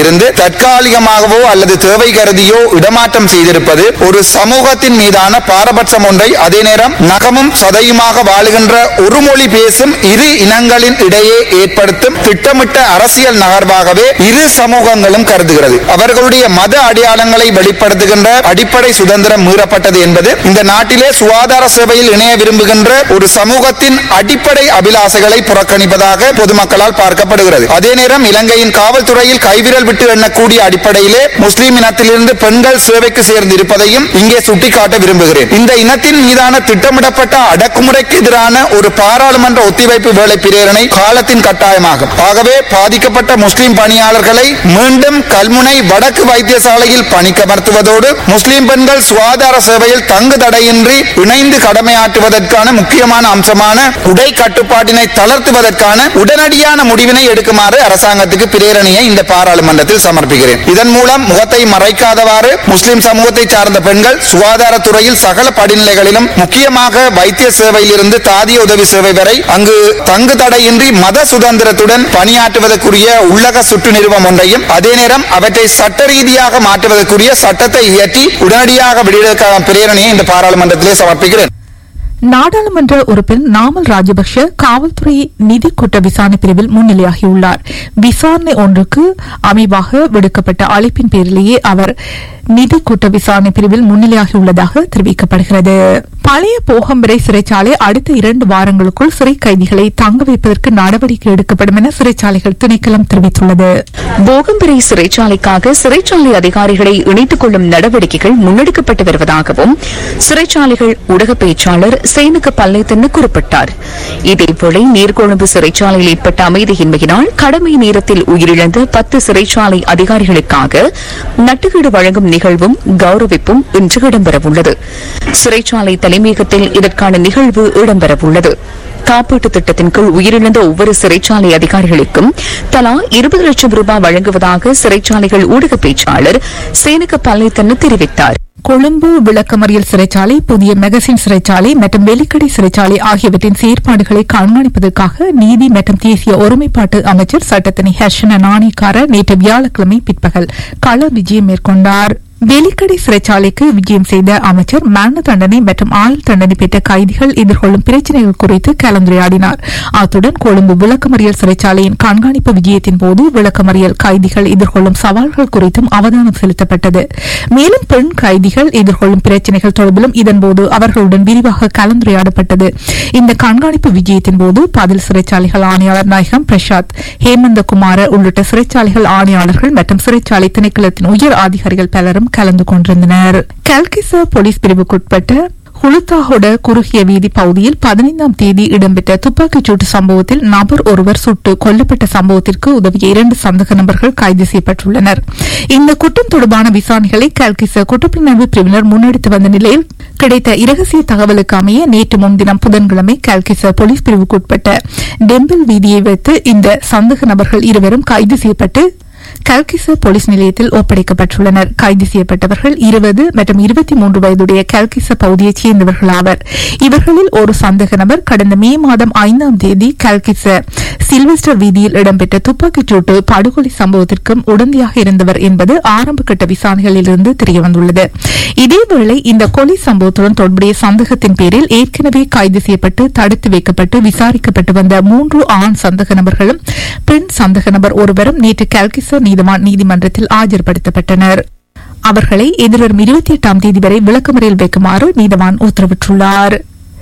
தற்காலிகமாகவோ அல்லது தேவை கருதியோ இடமாற்றம் செய்திருப்பது ஒரு சமூகத்தின் மீதான பாரபட்சம் ஒன்றை அதே நேரம் நகமும் சதையுமாக வாழுகின்ற ஒரு மொழி பேசும் இரு இனங்களின் இடையே ஏற்படுத்தும் திட்டமிட்ட அரசியல் நகர்வாகவே இரு சமூகங்களும் கருதுகிறது அவர்களுடைய மத அடையாளங்களை வெளிப்படுத்துகின்ற அடிப்படை சுதந்திரம் மீறப்பட்டது என்பது இந்த நாட்டிலே சுகாதார சேவையில் இணைய விரும்புகின்ற ஒரு சமூகத்தின் அடிப்படை அபிலாசைகளை புறக்கணிப்பதாக பொதுமக்களால் பார்க்கப்படுகிறது அதே நேரம் இலங்கையின் காவல்துறையில் கைவிரல் விட்டு எண்ணக்கூடிய அடிப்படையிலே முஸ்லிம் இனத்திலிருந்து பெண்கள் சேவைக்கு சேர்ந்து இருப்பதையும் இங்கே சுட்டிக்காட்ட விரும்புகிறேன் இந்த இனத்தின் மீதான திட்டமிடப்பட்ட அடக்குமுறைக்கு எதிரான ஒரு பாராளுமன்ற ஒத்திவைப்பு வேலை பிரேரணை காலத்தின் கட்டாயமாகும் ஆகவே பாதிக்கப்பட்ட முஸ்லிம் பணியாளர்களை மீண்டும் கல்முனை வடக்கு வைத்தியசாலையில் பணிக்கமர்த்துவதோடு முஸ்லிம் பெண்கள் சுகாதார சேவையில் தங்கு தடையின்றி இணைந்து கடமையாற்றுவதற்கான முக்கியமான அம்சமான உடை கட்டுப்பாட்டினை தளர்த்துவதற்கான உடனடியான முடிவினை எடுக்குமாறு அரசாங்கத்துக்கு பிரேரணையை இந்த பாராளுமன்றத்தில் சமர்ப்பிக்கிறேன் இதன் மூலம் முகத்தை மறைக்காதவாறு முஸ்லிம் சமூகத்தை சார்ந்த பெண்கள் சுகாதாரத்துறையில் சகல படிநிலைகளிலும் முக்கியமாக வைத்திய சேவையிலிருந்து தாதிய உதவி சேவை வரை அங்கு தங்கு தடையின்றி மத சுதந்திரத்துடன் பணியாற்றுவதற்குரிய உள்ளக சுற்று நிறுவனம் ஒன்றையும் அதே நேரம் அவற்றை சட்ட ரீதியாக மாற்றுவதற்குரிய சட்டத்தை இயற்றி உடனடியாக வெளியிடக்கான பிரேரணையை இந்த பாராளுமன்றத்திலே சமர்ப்பிக்கிறேன் நாடாளுமன்ற உறுப்பினர் நாமல் ராஜபக்ஷ காவல்துறை நிதி குற்ற விசாரணை பிரிவில் முன்னிலையாகியுள்ளார் விசாரணை ஒன்றுக்கு அமைவாக விடுக்கப்பட்ட அழைப்பின் பேரிலேயே அவர் நிதி குற்ற விசாரணை பிரிவில் முன்னிலையாகியுள்ளதாக தெரிவிக்கப்படுகிறது பழைய போகம்பரை சிறைச்சாலை அடுத்த இரண்டு வாரங்களுக்குள் சிறை கைதிகளை தங்க வைப்பதற்கு நடவடிக்கை எடுக்கப்படும் என சிறைச்சாலைகள் திணைக்களம் தெரிவித்துள்ளது போகம்பரை சிறைச்சாலைக்காக சிறைச்சாலை அதிகாரிகளை இணைத்துக் கொள்ளும் நடவடிக்கைகள் முன்னெடுக்கப்பட்டு வருவதாகவும் சிறைச்சாலைகள் ஊடக பேச்சாளர் சேனுக்கு பல்லைத்தன்னு குறிப்பிட்டார் இதேவேளை நீர்கொழும்பு சிறைச்சாலையில் ஏற்பட்ட அமைதியின்மையினால் கடமை நேரத்தில் உயிரிழந்த பத்து சிறைச்சாலை அதிகாரிகளுக்காக நட்டுக்கீடு வழங்கும் நிகழ்வும் கௌரவிப்பும் இன்று இடம்பெறவுள்ளது சிறைச்சாலை தலைமையகத்தில் இதற்கான நிகழ்வு இடம்பெறவுள்ளது காப்பீட்டு திட்டத்தின் கீழ் உயிரிழந்த ஒவ்வொரு சிறைச்சாலை அதிகாரிகளுக்கும் தலா இருபது லட்சம் ரூபாய் வழங்குவதாக சிறைச்சாலைகள் ஊடக பேச்சாளர் சேனுக்கு பல்லைத்தன்னு தெரிவித்தார் கொழும்பு விளக்கமறியல் சிறைச்சாலை புதிய மெகசின் சிறைச்சாலை மற்றும் வெலிக்கடை சிறைச்சாலை ஆகியவற்றின் செயற்பாடுகளை கண்காணிப்பதற்காக நீதி மற்றும் தேசிய ஒருமைப்பாட்டு அமைச்சர் சட்டத்தனி ஹர்ஷன நாணயக்கார நேற்று வியாழக்கிழமை பிற்பகல் கள விஜயம் மேற்கொண்டார் வெலிக்கடை சிறைச்சாலைக்கு விஜயம் செய்த அமைச்சர் மரண தண்டனை மற்றும் ஆயுள் தண்டனை பெற்ற கைதிகள் எதிர்கொள்ளும் பிரச்சினைகள் குறித்து கலந்துரையாடினார் அத்துடன் கொழும்பு விளக்கமறியல் சிறைச்சாலையின் கண்காணிப்பு விஜயத்தின் போது விளக்கமறியல் கைதிகள் எதிர்கொள்ளும் சவால்கள் குறித்தும் அவதானம் செலுத்தப்பட்டது மேலும் பெண் கைதிகள் எதிர்கொள்ளும் பிரச்சினைகள் தொடர்பிலும் இதன்போது அவர்களுடன் விரிவாக கலந்துரையாடப்பட்டது இந்த கண்காணிப்பு விஜயத்தின் போது பதில் சிறைச்சாலைகள் ஆணையாளர் நாயகம் பிரசாத் ஹேமந்தகுமார உள்ளிட்ட சிறைச்சாலைகள் ஆணையாளர்கள் மற்றும் சிறைச்சாலை திணைக்களத்தின் உயர் அதிகாரிகள் பலரும் கலந்து கொண்டிருந்தனர் கல்கிசா போலீஸ் பிரிவுக்குட்பட்ட ஹுலுத்தாஹொட குறுகிய வீதி பகுதியில் பதினைந்தாம் தேதி இடம்பெற்ற துப்பாக்கிச் சூட்டு சம்பவத்தில் நபர் ஒருவர் சுட்டு கொல்லப்பட்ட சம்பவத்திற்கு உதவிய இரண்டு சந்தக நபர்கள் கைது செய்யப்பட்டுள்ளனர் இந்த குற்றம் தொடர்பான விசாரணைகளை கல்கிச குற்றப்புலனாய்வு பிரிவினர் முன்னெடுத்து வந்த நிலையில் கிடைத்த இரகசிய தகவலுக்கு அமைய நேற்று முன்தினம் புதன்கிழமை கல்கிச போலீஸ் பிரிவுக்குட்பட்ட டெம்பிள் வீதியை வைத்து இந்த சந்தக நபர்கள் இருவரும் கைது செய்யப்பட்டு கல்கிச போலீஸ் நிலையத்தில் ஒப்படைக்கப்பட்டுள்ளனர் கைது செய்யப்பட்டவர்கள் இருபது மற்றும் இருபத்தி மூன்று வயதுடைய கல்கிச பகுதியைச் சேர்ந்தவர்கள் ஆவர் இவர்களில் ஒரு சந்தேக நபர் கடந்த மே மாதம் ஐந்தாம் தேதி கல்கிச சில்வெஸ்டர் வீதியில் இடம்பெற்ற துப்பாக்கிச் சூட்டு படுகொலை சம்பவத்திற்கும் உடந்தையாக இருந்தவர் என்பது ஆரம்ப கட்ட விசாரணைகளிலிருந்து தெரியவந்துள்ளது இதேவேளை இந்த கொலை சம்பவத்துடன் தொடர்புடைய சந்தேகத்தின் பேரில் ஏற்கனவே கைது செய்யப்பட்டு தடுத்து வைக்கப்பட்டு விசாரிக்கப்பட்டு வந்த மூன்று ஆண் சந்தேக நபர்களும் பெண் சந்தேக நபர் ஒருவரும் நேற்று கல்கிச நீதிவான் நீதிமன்றத்தில் ஆஜர்படுத்தப்பட்டனர் அவர்களை எதிர்வரும் இருபத்தி எட்டாம் தேதி வரை விளக்கமறையில் வைக்குமாறு நீதிவான் உத்தரவிட்டுள்ளார்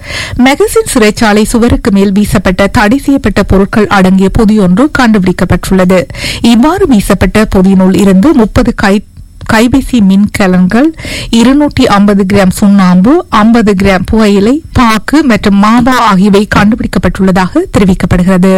மெகசின் சிறைச்சாலை சுவருக்கு மேல் வீசப்பட்ட தடை செய்யப்பட்ட பொருட்கள் அடங்கிய பொதியொன்று கண்டுபிடிக்கப்பட்டுள்ளது இவ்வாறு வீசப்பட்ட பொதியினுள் இருந்து முப்பது கை கைபேசி மின்கலன்கள் இருநூற்றி ஐம்பது கிராம் சுண்ணாம்பு ஐம்பது கிராம் புகையிலை பாக்கு மற்றும் மாபா ஆகியவை கண்டுபிடிக்கப்பட்டுள்ளதாக தெரிவிக்கப்படுகிறது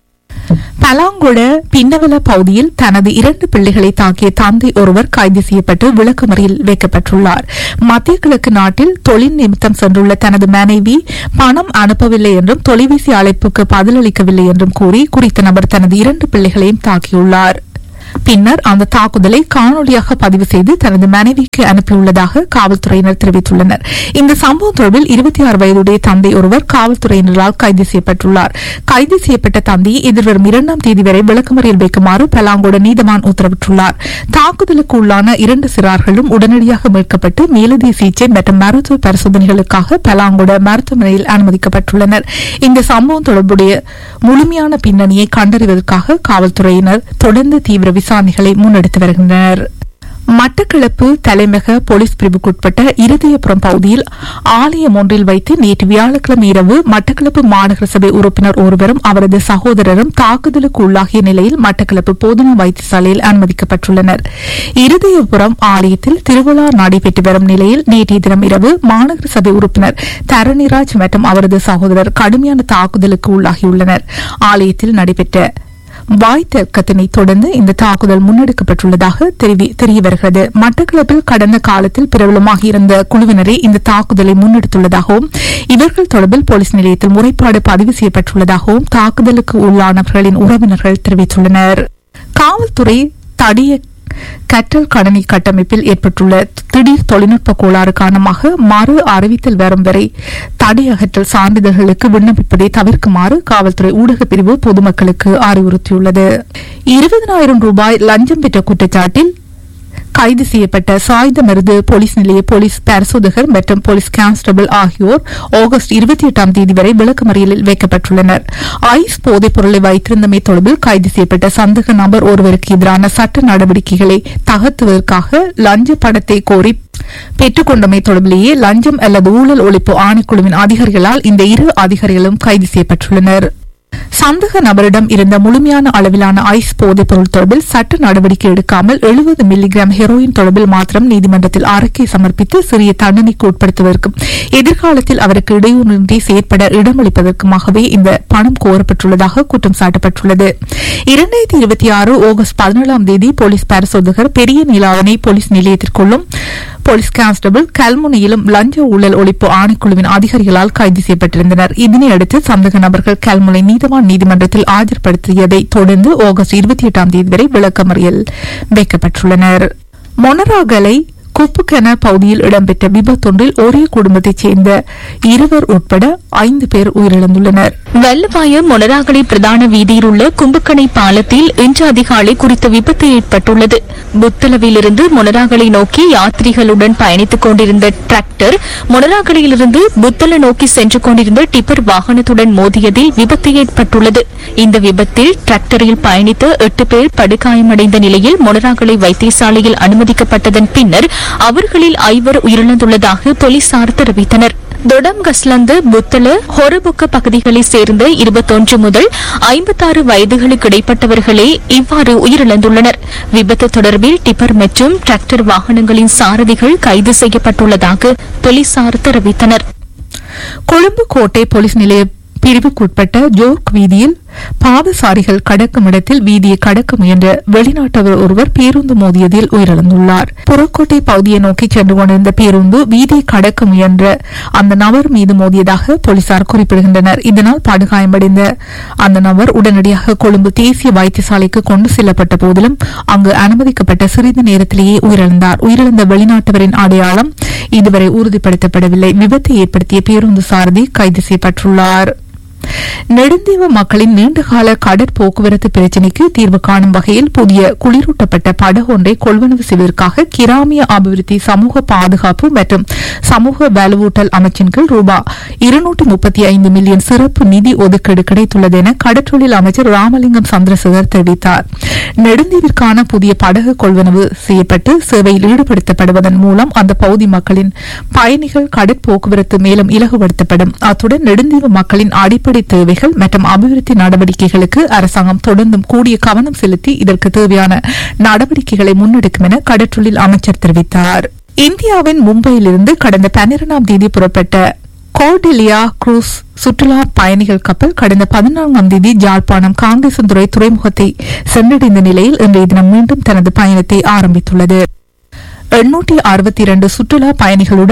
பலாங்குட பின்னவல பகுதியில் தனது இரண்டு பிள்ளைகளை தாக்கிய தந்தை ஒருவர் கைது செய்யப்பட்டு விளக்கமறியில் வைக்கப்பட்டுள்ளார் மத்திய கிழக்கு நாட்டில் தொழில் நிமித்தம் சென்றுள்ள தனது மனைவி பணம் அனுப்பவில்லை என்றும் தொலைபேசி அழைப்புக்கு பதிலளிக்கவில்லை என்றும் கூறி குறித்த நபர் தனது இரண்டு பிள்ளைகளையும் தாக்கியுள்ளார் பின்னர் அந்த தாக்குதலை காணொலியாக பதிவு செய்து தனது மனைவிக்கு அனுப்பியுள்ளதாக காவல்துறையினர் தெரிவித்துள்ளனர் இந்த சம்பவம் தொடர்பில் இருபத்தி ஆறு வயதுடைய தந்தை ஒருவர் காவல்துறையினரால் கைது செய்யப்பட்டுள்ளார் கைது செய்யப்பட்ட தந்தையை எதிர்வரும் இரண்டாம் தேதி வரை விளக்கமறியல் வைக்குமாறு பலாங்கோட நீதவான் உத்தரவிட்டுள்ளார் தாக்குதலுக்கு உள்ளான இரண்டு சிறார்களும் உடனடியாக மீட்கப்பட்டு மேலதிக சிகிச்சை மற்றும் மருத்துவ பரிசோதனைகளுக்காக பலாங்கோட மருத்துவமனையில் அனுமதிக்கப்பட்டுள்ளனர் இந்த சம்பவம் தொடர்புடைய முழுமையான பின்னணியை கண்டறிவதற்காக காவல்துறையினர் தொடர்ந்து தீவிர விசாரணைகளை முன்னெடுத்து வருகின்றனர் மட்டக்களப்பு தலைமக போலீஸ் பிரிவுக்குட்பட்ட இருதயபுரம் பகுதியில் ஆலயம் ஒன்றில் வைத்து நேற்று வியாழக்கிழமை இரவு மட்டக்களப்பு மாநகர சபை உறுப்பினர் ஒருவரும் அவரது சகோதரரும் தாக்குதலுக்கு உள்ளாகிய நிலையில் மட்டக்களப்பு போதனா வைத்தியசாலையில் அனுமதிக்கப்பட்டுள்ளனர் இருதயபுரம் ஆலயத்தில் திருவிழா நடைபெற்று வரும் நிலையில் நேற்றைய தினம் இரவு மாநகர சபை உறுப்பினர் தரணிராஜ் மற்றும் அவரது சகோதரர் கடுமையான தாக்குதலுக்கு உள்ளாகியுள்ளனர் ஆலயத்தில் நடைபெற்ற வாய் தர்க்கத்தினை தொடர்ந்து இந்த தாக்குதல் முன்னெடுக்கப்பட்டுள்ளதாக தெரிவி- தெரிய வருகிறது மட்டக்களப்பில் கடந்த காலத்தில் பிரபலமாக இருந்த குழுவினரே இந்த தாக்குதலை முன்னெடுத்துள்ளதாகவும் இவர்கள் தொடர்பில் போலீஸ் நிலையத்தில் முறைப்பாடு பதிவு செய்யப்பட்டுள்ளதாகவும் தாக்குதலுக்கு உள்ளானவர்களின் உறவினர்கள் தெரிவித்துள்ளனர் காவல்துறை தடிய கற்றல் கடனி கட்டமைப்பில் ஏற்பட்டுள்ள திடீர் தொழில்நுட்ப கோளாறு காரணமாக மறு அறிவித்தல் வரும் வரை தடை அகற்றல் சான்றிதழ்களுக்கு விண்ணப்பிப்பதை தவிர்க்குமாறு காவல்துறை ஊடகப் பிரிவு பொதுமக்களுக்கு அறிவுறுத்தியுள்ளது இருபதனாயிரம் ரூபாய் லஞ்சம் பெற்ற குற்றச்சாட்டில் கைது செய்யப்பட்ட சாயுத மருது போலீஸ் நிலைய போலீஸ் பரிசோதகர் மற்றும் போலீஸ் கான்ஸ்டபிள் ஆகியோர் ஆகஸ்ட் இருபத்தி எட்டாம் தேதி வரை விளக்கமறியலில் வைக்கப்பட்டுள்ளனர் ஐஸ் போதைப் பொருளை வைத்திருந்தமை தொடர்பில் கைது செய்யப்பட்ட சந்தேக நபர் ஒருவருக்கு எதிரான சட்ட நடவடிக்கைகளை தகர்த்துவதற்காக லஞ்ச பணத்தை கோரி பெற்றுக்கொண்டமை தொடர்பிலேயே லஞ்சம் அல்லது ஊழல் ஒழிப்பு ஆணைக்குழுவின் அதிகாரிகளால் இந்த இரு அதிகாரிகளும் கைது செய்யப்பட்டுள்ளனர் சந்தேக நபரிடம் இருந்த முழுமையான அளவிலான ஐஸ் போதைப் பொருள் தொடர்பில் சட்ட நடவடிக்கை எடுக்காமல் 70 மில்லிகிராம் ஹெரோயின் தொடர்பில் மாத்திரம் நீதிமன்றத்தில் அறிக்கை சமர்ப்பித்து சிறிய தண்டனைக்கு உட்படுத்துவதற்கும் எதிர்காலத்தில் அவருக்கு இடையூறின்றி செயற்பட இடமளிப்பதற்குமாகவே இந்த பணம் கோரப்பட்டுள்ளதாக குற்றம் சாட்டப்பட்டுள்ளது இரண்டாயிரத்தி இருபத்தி ஆறு ஆகஸ்ட் பதினேழாம் தேதி போலீஸ் பரிசோதகர் பெரிய நீலாவணை போலீஸ் நிலையத்திற்குள்ளும் போலீஸ் கான்ஸ்டபிள் கல்முனையிலும் லஞ்ச ஊழல் ஒழிப்பு ஆணைக்குழுவின் அதிகாரிகளால் கைது செய்யப்பட்டிருந்தனர் இதனையடுத்து சந்தேக நபர்கள் கல்முனை நீதவான் நீதிமன்றத்தில் ஆஜர்படுத்தியதை தொடர்ந்து ஆகஸ்ட் இருபத்தி எட்டாம் தேதி வரை விளக்கமறியல் வைக்கப்பட்டுள்ளனர் மொனராகலை குப்புக்கென பகுதியில் இடம்பெற்ற விபத்தொன்றில் ஒரே குடும்பத்தைச் சேர்ந்த இருவர் உட்பட ஐந்து பேர் உயிரிழந்துள்ளனர் வெள்ளவாய மொனராகலை பிரதான வீதியில் உள்ள கும்பக்கணை பாலத்தில் இன்று அதிகாலை குறித்த விபத்து ஏற்பட்டுள்ளது புத்தளவிலிருந்து மொனராகலை நோக்கி யாத்ரிகளுடன் பயணித்துக் கொண்டிருந்த டிராக்டர் மொனராகலையிலிருந்து புத்தள நோக்கி சென்று கொண்டிருந்த டிப்பர் வாகனத்துடன் மோதியதில் விபத்து ஏற்பட்டுள்ளது இந்த விபத்தில் டிராக்டரில் பயணித்த எட்டு பேர் படுகாயமடைந்த நிலையில் மொனராகலை வைத்தியசாலையில் அனுமதிக்கப்பட்டதன் பின்னர் அவர்களில் ஐவர் உயிரிழந்துள்ளதாக போலீசார் தெரிவித்தனர் தொடம் கஸ்லந்து புத்தள ஹொரபுக்க பகுதிகளைச் சேர்ந்த இருபத்தொன்று முதல் ஐம்பத்தாறு வயதுகளுக்கு இடைப்பட்டவர்களே இவ்வாறு உயிரிழந்துள்ளனர் விபத்து தொடர்பில் டிப்பர் மற்றும் டிராக்டர் வாகனங்களின் சாரதிகள் கைது செய்யப்பட்டுள்ளதாக போலீசார் தெரிவித்தனர் கொழும்பு கோட்டை போலீஸ் நிலைய பிரிவுக்குட்பட்ட ஜோர்க் வீதியில் பாதசாரிகள் கடக்கும் இடத்தில் வீதியை கடக்க முயன்ற வெளிநாட்டவர் ஒருவர் பேருந்து மோதியதில் உயிரிழந்துள்ளார் புறக்கோட்டை பகுதியை நோக்கி சென்று கொண்டிருந்த பேருந்து வீதியை கடக்க முயன்ற அந்த நபர் மீது மோதியதாக போலீசார் குறிப்பிடுகின்றனர் இதனால் படுகாயமடைந்த அந்த நபர் உடனடியாக கொழும்பு தேசிய வைத்தியசாலைக்கு கொண்டு செல்லப்பட்ட போதிலும் அங்கு அனுமதிக்கப்பட்ட சிறிது நேரத்திலேயே உயிரிழந்தார் உயிரிழந்த வெளிநாட்டவரின் அடையாளம் இதுவரை உறுதிப்படுத்தப்படவில்லை விபத்தை ஏற்படுத்திய பேருந்து சாரதி கைது செய்யப்பட்டுள்ளார் நெடுந்தீவு மக்களின் நீண்டகால கடற்போக்குவரத்து பிரச்சினைக்கு தீர்வு காணும் வகையில் புதிய குளிரூட்டப்பட்ட படகு ஒன்றை கொள்வனவு செய்வதற்காக கிராமிய அபிவிருத்தி சமூக பாதுகாப்பு மற்றும் சமூக வலுவூட்டல் அமைச்சின் கீழ் ரூபா இருநூற்று முப்பத்தி ஐந்து மில்லியன் சிறப்பு நிதி ஒதுக்கீடு கிடைத்துள்ளது என கடற்றொழில் அமைச்சர் ராமலிங்கம் சந்திரசேகர் தெரிவித்தார் நெடுந்தீவிற்கான புதிய படகு கொள்வனவு செய்யப்பட்டு சேவையில் ஈடுபடுத்தப்படுவதன் மூலம் அந்த பகுதி மக்களின் பயணிகள் கடற்போக்குவரத்து மேலும் இலகுபடுத்தப்படும் அத்துடன் நெடுந்தீவு மக்களின் அடிப்படை தேவைகள் மற்றும் அபிவிருத்தி நடவடிக்கைகளுக்கு அரசாங்கம் தொடர்ந்தும் கூடிய கவனம் செலுத்தி இதற்கு தேவையான நடவடிக்கைகளை முன்னெடுக்கும் என கடற்றொழில் அமைச்சர் தெரிவித்தார் இந்தியாவின் மும்பையிலிருந்து கடந்த பன்னிரண்டாம் தேதி புறப்பட்ட கோர்டிலியா குரூஸ் சுற்றுலா பயணிகள் கப்பல் கடந்த பதினான்காம் தேதி ஜாழ்ப்பாணம் காங்கேசந்துறை துறைமுகத்தை சென்றடைந்த நிலையில் இன்றைய தினம் மீண்டும் தனது பயணத்தை ஆரம்பித்துள்ளது எண்ணூற்றி அறுபத்தி இரண்டு சுற்றுலா பயணிகளுடன்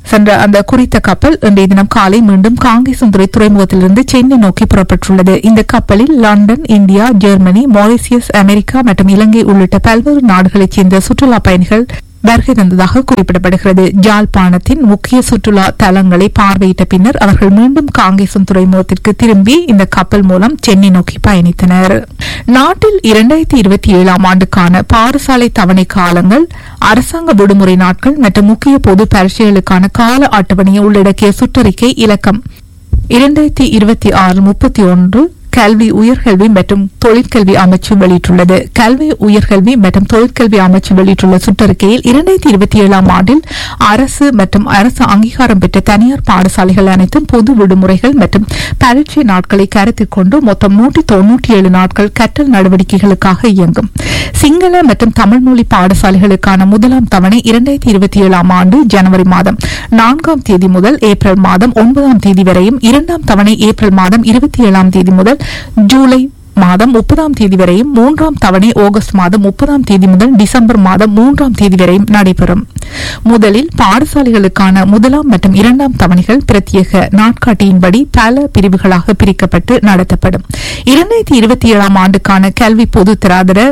சென்ற அந்த குறித்த கப்பல் இன்றைய தினம் காலை மீண்டும் காங்கேசந்துறை துறைமுகத்திலிருந்து சென்னை நோக்கி புறப்பட்டுள்ளது இந்த கப்பலில் London India Germany Mauritius America மற்றும் இலங்கை உள்ளிட்ட பல்வேறு நாடுகளைச் சேர்ந்த சுற்றுலா பயணிகள் வருகை தந்ததாக குறிப்பிடப்படுகிறது ஜாழ்ப்பாணத்தின் முக்கிய சுற்றுலா தலங்களை பார்வையிட்ட பின்னர் அவர்கள் மீண்டும் காங்கேசன் துறைமுகத்திற்கு திரும்பி இந்த கப்பல் மூலம் சென்னை நோக்கி பயணித்தனர் நாட்டில் இரண்டாயிரத்தி இருபத்தி ஏழாம் ஆண்டுக்கான பாடசாலை தவணை காலங்கள் அரசாங்க விடுமுறை நாட்கள் மற்றும் முக்கிய பொது பரீட்சைகளுக்கான கால அட்டவணையை உள்ளடக்கிய சுற்றறிக்கை இலக்கம் இரண்டாயிரத்தி இருபத்தி ஆறு முப்பத்தி ஒன்று கல்வி உயர்கல்வி மற்றும் தொழிற்கல்வி அமைச்சு வெளியிட்டுள்ளது கல்வி உயர்கல்வி மற்றும் தொழிற்கல்வி அமைச்சு வெளியிட்டுள்ள சுற்றறிக்கையில் இரண்டாயிரத்தி இருபத்தி ஏழாம் ஆண்டில் அரசு மற்றும் அரசு அங்கீகாரம் பெற்ற தனியார் பாடசாலைகள் அனைத்தும் பொது விடுமுறைகள் மற்றும் பரீட்சை நாட்களை கருத்தில் கொண்டு மொத்தம் நூற்றி தொன்னூற்றி ஏழு நாட்கள் கற்றல் நடவடிக்கைகளுக்காக இயங்கும் சிங்கள மற்றும் தமிழ் மொழி பாடசாலைகளுக்கான முதலாம் தவணை இரண்டாயிரத்தி இருபத்தி ஏழாம் ஆண்டு ஜனவரி மாதம் நான்காம் தேதி முதல் ஏப்ரல் மாதம் ஒன்பதாம் தேதி வரையும் இரண்டாம் தவணை ஏப்ரல் மாதம் இருபத்தி ஏழாம் தேதி முதல் ஜூலை மாதம் முப்பதாம் தேதி வரையும் மூன்றாம் தவணை ஆகஸ்ட் மாதம் முப்பதாம் தேதி முதல் டிசம்பர் மாதம் மூன்றாம் தேதி வரையும் நடைபெறும் முதலில் பாடசாலைகளுக்கான முதலாம் மற்றும் இரண்டாம் தவணைகள் பிரத்யேக நாட்காட்டியின்படி பல பிரிவுகளாக பிரிக்கப்பட்டு நடத்தப்படும் இரண்டாயிரத்தி இருபத்தி ஏழாம் ஆண்டுக்கான கல்வி பொது தராதர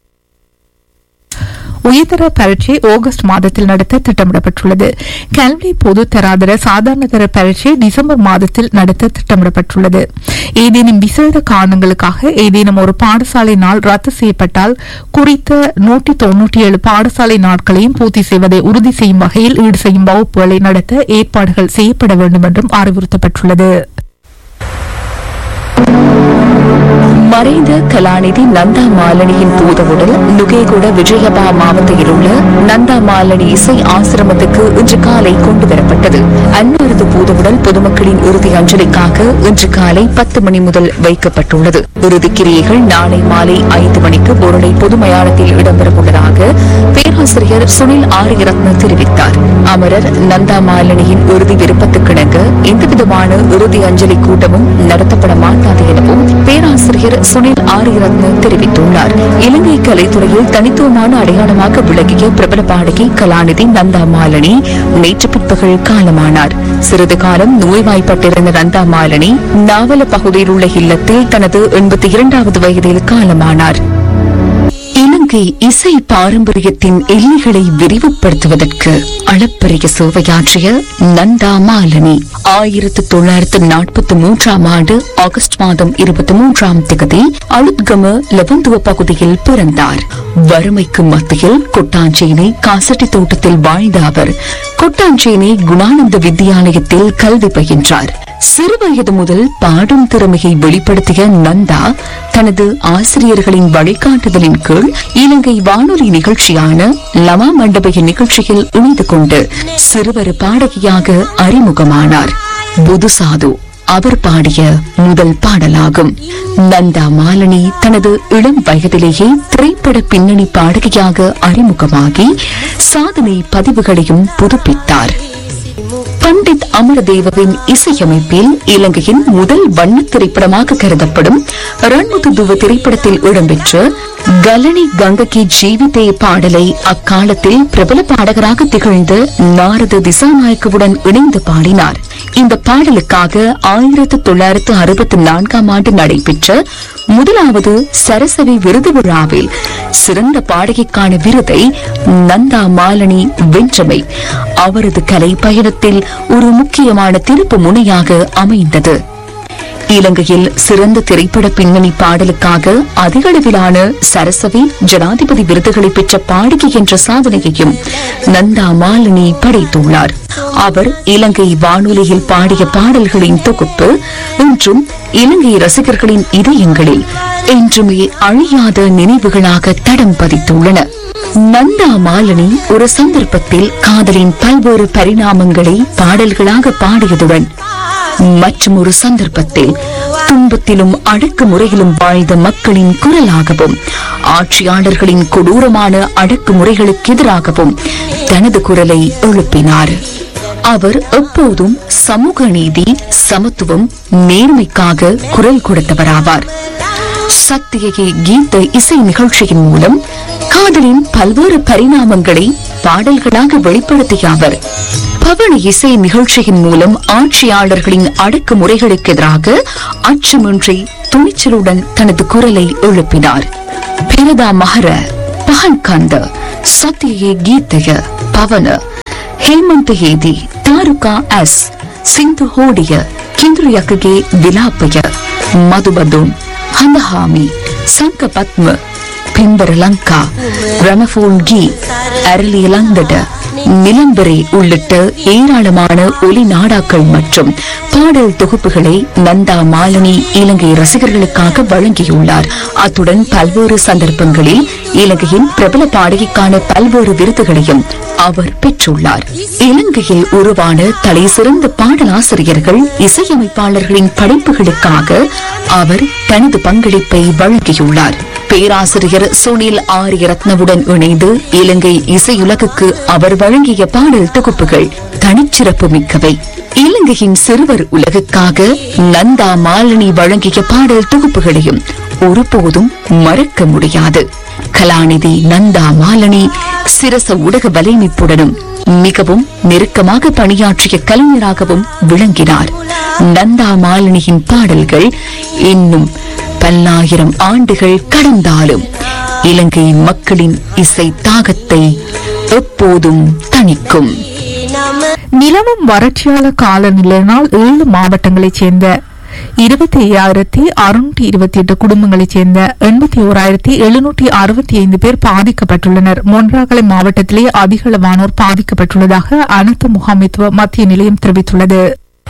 உயர்தர பரீட்சை ஆகஸ்ட் மாதத்தில் நடத்த திட்டமிடப்பட்டுள்ளது கல்வி பொது தராதர சாதாரண தர பரீட்சை டிசம்பர் மாதத்தில் நடத்த திட்டமிடப்பட்டுள்ளது ஏதேனும் விசேட காரணங்களுக்காக ஏதேனும் ஒரு பாடசாலை நாள் ரத்து செய்யப்பட்டால் குறித்த நூற்றி தொன்னூற்றி ஏழு பாடசாலை நாட்களையும் பூர்த்தி செய்வதை உறுதி செய்யும் வகையில் ஈடு செய்யும் வகுப்புகளை நடத்த ஏற்பாடுகள் செய்யப்பட வேண்டும் என்றும் அறிவுறுத்தப்பட்டுள்ளது மறைந்த கலாநிதி நந்தா மாலனியின் பூதவுடல் நுகேகுட விஜயபா மாவட்டத்தில் உள்ள நந்தா மாலனி இசை ஆசிரமத்துக்கு இன்று காலை கொண்டு வரப்பட்டது அன்னாரது பூதவுடல் பொதுமக்களின் இறுதி அஞ்சலிக்காக இன்று காலை பத்து மணி முதல் வைக்கப்பட்டுள்ளது இறுதி கிரியைகள் நாளை மாலை ஐந்து மணிக்கு பொருளை பொது மயானத்தில் இடம்பெறவுள்ளதாக பேராசிரியர் சுனில் ஆரியரத்ன தெரிவித்தார் அமரர் நந்தா மாலனியின் இறுதி விருப்பத்துக்கிணங்க எந்தவிதமான இறுதி அஞ்சலி கூட்டமும் நடத்தப்பட மாட்டாது எனவும் பேராசிரியர் சுனில் ஆரியரத்ன தெரிவித்துள்ளார் இலங்கை கலைத்துறையில் தனித்துவமான அடையாளமாக விளங்கிய பிரபல பாடகி கலாநிதி நந்தா மாலினி நேற்று பிற்பகல் காலமானார் சிறிது காலம் நோய்வாய்ப்பட்டிருந்த நந்தா மாலினி நாவல பகுதியில் உள்ள இல்லத்தில் தனது எண்பத்தி இரண்டாவது வயதில் காலமானார் இலங்கை இசை பாரம்பரியத்தின் எல்லைகளை விரிவுபடுத்துவதற்கு அளப்பரிய சேவையாற்றிய நந்தா மாலினி ஆயிரத்து தொள்ளாயிரத்து நாற்பத்தி மூன்றாம் ஆண்டு ஆகஸ்ட் மாதம் இருபத்தி மூன்றாம் திகதி அழுத்கம லெவந்துவ பகுதியில் பிறந்தார் வறுமைக்கு மத்தியில் கொட்டாஞ்சேனை காசட்டி தோட்டத்தில் வாழ்ந்த அவர் கொட்டாஞ்சேனை குணானந்த வித்தியாலயத்தில் கல்வி பயின்றார் சிறுவயது முதல் பாடும் திறமையை வெளிப்படுத்திய நந்தா தனது ஆசிரியர்களின் வழிகாட்டுதலின் கீழ் இலங்கை வானொலி நிகழ்ச்சியான லமா மண்டபய நிகழ்ச்சியில் இணைந்து கொண்டு சிறுவர் பாடகியாக அறிமுகமானார் புதுசாது அவர் பாடிய முதல் பாடலாகும் நந்தா மாலினி தனது இளம் வயதிலேயே திரைப்பட பின்னணி பாடகியாக அறிமுகமாகி சாதனை பதிவுகளையும் புதுப்பித்தார் பண்டித் அமரதேவவின் இசையமைப்பில் இலங்கையின் முதல் வண்ண திரைப்படமாக கருதப்படும் ரன்முதுதுவ திரைப்படத்தில் இடம்பெற்ற கலனி கங்ககி ஜீவிதே பாடலை அக்காலத்தில் பிரபல பாடகராக திகழ்ந்த நாரத திசாநாயக்கவுடன் இணைந்து பாடினார் இந்த பாடலுக்காக ஆயிரத்து தொள்ளாயிரத்து அறுபத்தி நான்காம் ஆண்டு நடைபெற்ற முதலாவது சரஸ்வதி விருது விழாவில் சிறந்த பாடகிக்கான விருதை நந்தா மாலினி வென்றமை அவரது கலை பயணத்தில் ஒரு முக்கியமான திருப்பு முனையாக அமைந்தது இலங்கையில் சிறந்த திரைப்பட பின்னணி பாடலுக்காக அதிக அளவிலான சரஸ்வதி ஜனாதிபதி விருதுகளை பெற்ற பாடகி என்ற சாதனையையும் நந்தா மாலினி படைத்துள்ளார் அவர் இலங்கை வானொலியில் பாடிய பாடல்களின் தொகுப்பு இன்றும் இலங்கை ரசிகர்களின் இதயங்களில் என்றுமே அழியாத நினைவுகளாக தடம் பதித்துள்ளன நந்தா மாலினி ஒரு சந்தர்ப்பத்தில் காதலின் பல்வேறு பரிணாமங்களை பாடல்களாக பாடியதுடன் மற்றும் ஒரு சந்தர்ப்பத்தில் துன்பத்திலும் அடக்குமுறையிலும் வாழ்ந்த மக்களின் குரலாகவும் ஆட்சியாளர்களின் கொடூரமான அடக்குமுறைகளுக்கு எதிராகவும் தனது குரலை எழுப்பினார் அவர் எப்போதும் சமூக நீதி சமத்துவம் நேர்மைக்காக குரல் கொடுத்தவராவார் சத்தியகி கீத இசை நிகழ்ச்சியின் மூலம் காதலின் பல்வேறு பரிணாமங்களை பாடல்களாக வெளிப்படுத்திய அவர் பவனி இசை நிகழ்ச்சியின் மூலம் ஆட்சியாளர்களின் அடக்குமுறைகளுக்கு எதிராக அச்சமின்றி துணிச்சலுடன் தனது குரலை எழுப்பினார் பிரதா மகர பகன்கந்த சத்தியே கீதய பவன ಹೇಮಂತ ಹೇದಿ ತಾರುಕ ಎಸ್ ಸಿಂಧು ಹೋಡಿಯ ಕಿಂದ್ರಿಯಕಗೆ ವಿಲಾಪಯ ಮಧುಬದೋನ್ ಹಂದಹಾಮಿ ಸಂಕಪದ್ಮ பிம்பரலங்கா கிரமபோன் கீ அரளியலங்கட நிலம்பரை உள்ளிட்ட ஏராளமான ஒலி நாடாக்கள் மற்றும் பாடல் தொகுப்புகளை நந்தா மாலினி இலங்கை ரசிகர்களுக்காக வழங்கியுள்ளார் அத்துடன் பல்வேறு சந்தர்ப்பங்களில் இலங்கையின் பிரபல பாடகிக்கான பல்வேறு விருதுகளையும் அவர் பெற்றுள்ளார் இலங்கையில் உருவான தலை சிறந்த பாடலாசிரியர்கள் இசையமைப்பாளர்களின் படைப்புகளுக்காக அவர் தனது பங்களிப்பை வழங்கியுள்ளார் பேராசிரியர் சுனில் ஆரியரத்னவுடன் இணைந்து இலங்கை இசையுலகுக்கு அவர் வழங்கிய பாடல் தொகுப்புகள் தனிச்சிறப்பு மிக்கவை இலங்கையின் சிறுவர் உலகுக்காக நந்தா மாலினி வழங்கிய பாடல் தொகுப்புகளையும் ஒருபோதும் மறக்க முடியாது கலாநிதி நந்தா மாலினி சிரச ஊடக வலையமைப்புடனும் மிகவும் நெருக்கமாக பணியாற்றிய கலைஞராகவும் விளங்கினார் நந்தா மாலினியின் பாடல்கள் இன்னும் பல்லாயிரம் ஆண்டுகள் கடந்தாலும் இலங்கை மக்களின் இசை தாகத்தை எப்போதும் தணிக்கும் நிலவும் வறட்சியால காலநிலையினால் ஏழு மாவட்டங்களைச் சேர்ந்த இருபத்தி ஐயாயிரத்தி அறுநூற்றி இருபத்தி எட்டு குடும்பங்களைச் சேர்ந்த எண்பத்தி ஓராயிரத்தி எழுநூற்றி அறுபத்தி ஐந்து பேர் பாதிக்கப்பட்டுள்ளனர் மொன்றாகலை மாவட்டத்திலே அதிகளவானோர் பாதிக்கப்பட்டுள்ளதாக அனைத்து முகாமைத்துவ மத்திய நிலையம் தெரிவித்துள்ளது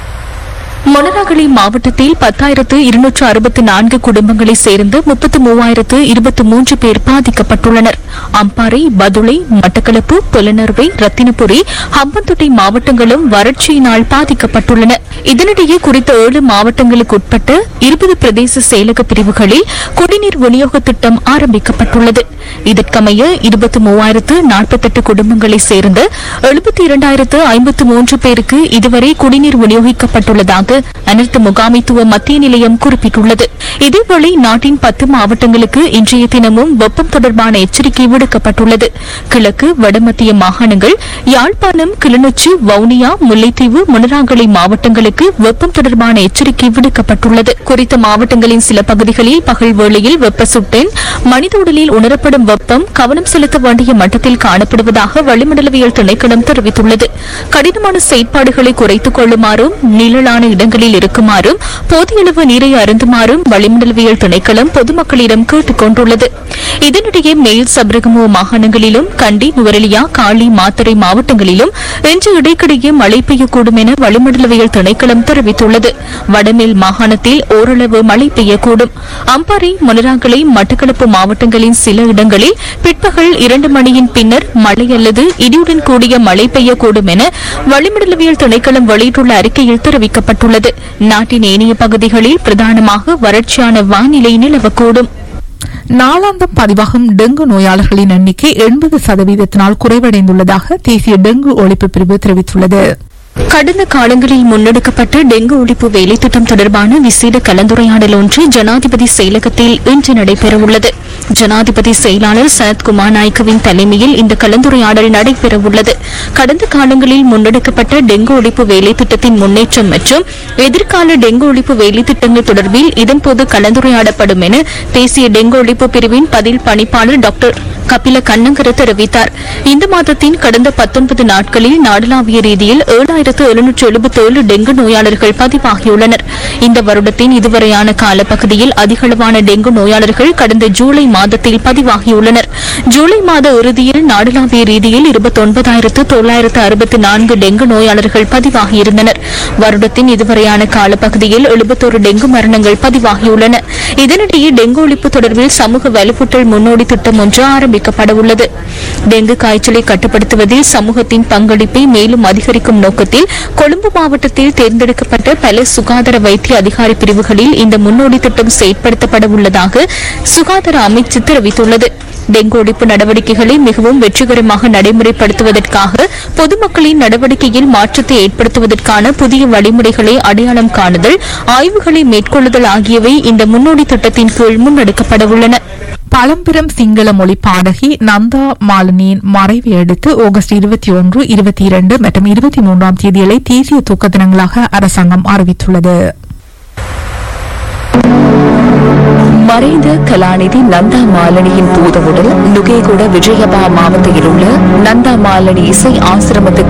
மொனராகலை மாவட்டத்தில் பத்தாயிரத்து இருநூற்று அறுபத்தி நான்கு குடும்பங்களைச் சேர்ந்து முப்பத்து மூவாயிரத்து இருபத்தி மூன்று பேர் பாதிக்கப்பட்டுள்ளனர் அம்பாறை பதுளை மட்டக்களப்பு புலனர்வை ரத்தினபுரி ஹம்பந்தோட்டை மாவட்டங்களும் வறட்சியினால் பாதிக்கப்பட்டுள்ளன இதனிடையே குறித்த ஏழு மாவட்டங்களுக்கு உட்பட்ட இருபது பிரதேச செயலக பிரிவுகளில் குடிநீர் விநியோக திட்டம் ஆரம்பிக்கப்பட்டுள்ளது இதற்கமைய இருபத்தி மூவாயிரத்து நாற்பத்தெட்டு குடும்பங்களைச் சேர்ந்த எழுபத்தி இரண்டாயிரத்து ஐம்பத்து மூன்று பேருக்கு இதுவரை குடிநீர் விநியோகிக்கப்பட்டுள்ளதாக அனர்த்த முகாமைத்துவ மத்திய நிலையம் குறிப்பிட்டுள்ளது இதேவேளை நாட்டின் பத்து மாவட்டங்களுக்கு இன்றைய தினமும் வெப்பம் தொடர்பான எச்சரிக்கை விடுக்கப்பட்டுள்ளது கிழக்கு வடமத்திய மாகாணங்கள் யாழ்ப்பாணம் கிளிநொச்சி வவுனியா முல்லைத்தீவு முனராங்கலை மாவட்டங்களுக்கு வெப்பம் தொடர்பான எச்சரிக்கை விடுக்கப்பட்டுள்ளது குறித்த மாவட்டங்களின் சில பகுதிகளில் பகல் வேளையில் வெப்ப சுட்டெண் மனித உடலில் உணரப்படும் வெப்பம் கவனம் செலுத்த வேண்டிய மட்டத்தில் காணப்படுவதாக வளிமண்டலவியல் திணைக்களம் தெரிவித்துள்ளது கடினமான செயற்பாடுகளை குறைத்துக் கொள்ளுமாறும் நிழலான இடங்களில் இருக்குமாறும் போதிய அளவு நீரை அருந்துமாறும் வளிமண்டலவியல் திணைக்களம் பொதுமக்களிடம் கேட்டுக் கொண்டுள்ளது இதனிடையே மேல் சபரகமு மாகாணங்களிலும் கண்டி நுவரெலியா காளி மாத்தறை மாவட்டங்களிலும் இன்று இடைக்கிடையே மழை பெய்யக்கூடும் என வளிமண்டலவியல் திணைக்களம் தெரிவித்துள்ளது வடமேல் மாகாணத்தில் ஓரளவு மழை பெய்யக்கூடும் அம்பாறை முனராங்கலை மட்டக்களப்பு மாவட்டங்களின் சில இடங்களில் பிற்பகல் இரண்டு மணியின் பின்னர் மழை அல்லது இடியுடன் கூடிய மழை பெய்யக்கூடும் என வளிமண்டலவியல் திணைக்களம் வெளியிட்டுள்ள அறிக்கையில் தெரிவிக்கப்பட்டுள்ளது நாட்டின் ஏனைய பகுதிகளில் பிரதானமாக வறட்சியான வானிலை நிலவக்கூடும் நாளாந்தம் பதிவாகும் டெங்கு நோயாளர்களின் எண்ணிக்கை எண்பது சதவீதத்தினால் குறைவடைந்துள்ளதாக தேசிய டெங்கு ஒழிப்பு பிரிவு தெரிவித்துள்ளது கடந்த காலங்களில் முன்னெடுக்கப்பட்ட டெங்கு ஒழிப்பு வேலைத்திட்டம் தொடர்பான விசேட கலந்துரையாடல் ஒன்று ஜனாதிபதி செயலகத்தில் இன்று நடைபெறவுள்ளது ஜனாதிபதி செயலாளர் சரத் குமார் நாயக்கவின் தலைமையில் இந்த கலந்துரையாடல் நடைபெறவுள்ளது கடந்த காலங்களில் முன்னெடுக்கப்பட்ட டெங்கு ஒழிப்பு வேலைத்திட்டத்தின் முன்னேற்றம் மற்றும் எதிர்கால டெங்கு ஒழிப்பு வேலைத்திட்டங்கள் தொடர்பில் இதன்போது கலந்துரையாடப்படும் என தேசிய டெங்கு ஒழிப்பு பிரிவின் பதில் பணிப்பாளர் டாக்டர் கபில கண்ணங்கர தெரிவித்தார் இந்த மாதத்தின் கடந்த பத்தொன்பது நாட்களில் நாடளாவிய ரீதியில் ஏழாயிரத்து எழுநூற்று எழுபத்தேழு டெங்கு நோயாளர்கள் பதிவாகியுள்ளனர் இந்த வருடத்தின் இதுவரையான காலப்பகுதியில் அதிகளவான டெங்கு நோயாளர்கள் கடந்த ஜூலை மாதத்தில் பதிவாகியுள்ளனர் ஜூலை மாத இறுதியில் நாடளாவிய ரீதியில் இருபத்தொன்பதாயிரத்து தொள்ளாயிரத்து அறுபத்தி நான்கு டெங்கு நோயாளர்கள் பதிவாகியிருந்தனர் வருடத்தின் இதுவரையான காலப்பகுதியில் எழுபத்தோரு டெங்கு மரணங்கள் பதிவாகியுள்ளன இதனிடையே டெங்கு ஒழிப்பு தொடர்பில் சமூக வலுவூட்டல் முன்னோடி திட்டம் ஒன்று ஆரம்பிக்கப்பட உள்ளது டெங்கு காய்ச்சலை கட்டுப்படுத்துவதில் சமூகத்தின் பங்களிப்பை மேலும் அதிகரிக்கும் நோக்கத்தில் கொழும்பு மாவட்டத்தில் தேர்ந்தெடுக்கப்பட்ட பல சுகாதார வைத்திய அதிகாரி பிரிவுகளில் இந்த முன்னோடி திட்டம் செயற்படுத்தப்பட உள்ளதாக சுகாதார அமைச்சு தெரிவித்துள்ளது டெங்கு ஒழிப்பு நடவடிக்கைகளை மிகவும் வெற்றிகரமாக நடைமுறைப்படுத்துவதற்காக பொதுமக்களின் நடவடிக்கையில் மாற்றத்தை ஏற்படுத்துவதற்கான புதிய வழிமுறைகளை அடையாளம் காணுதல் ஆய்வுகளை மேற்கொள்ளுதல் ஆகியவை இந்த முன்னோடி திட்டத்தின் கீழ் முன்னெடுக்கப்பட உள்ளன பழம்பெரும் சிங்கள மொழி பாடகி நந்தா மாலினியின் மறைவை அடுத்து ஆகஸ்ட் இருபத்தி ஒன்று இருபத்தி இரண்டு மற்றும் இருபத்தி மூன்றாம் தேதிகளை தேசிய தூக்க தினங்களாக அரசாங்கம் அறிவித்துள்ளது மறைந்த கலாநிதி நந்தா மாலனியின் பூதவுடல் நுகேகுட விஜயபா மாவட்டத்தில் உள்ள நந்தா மாலனி இசை ஆசிரமத்துக்கு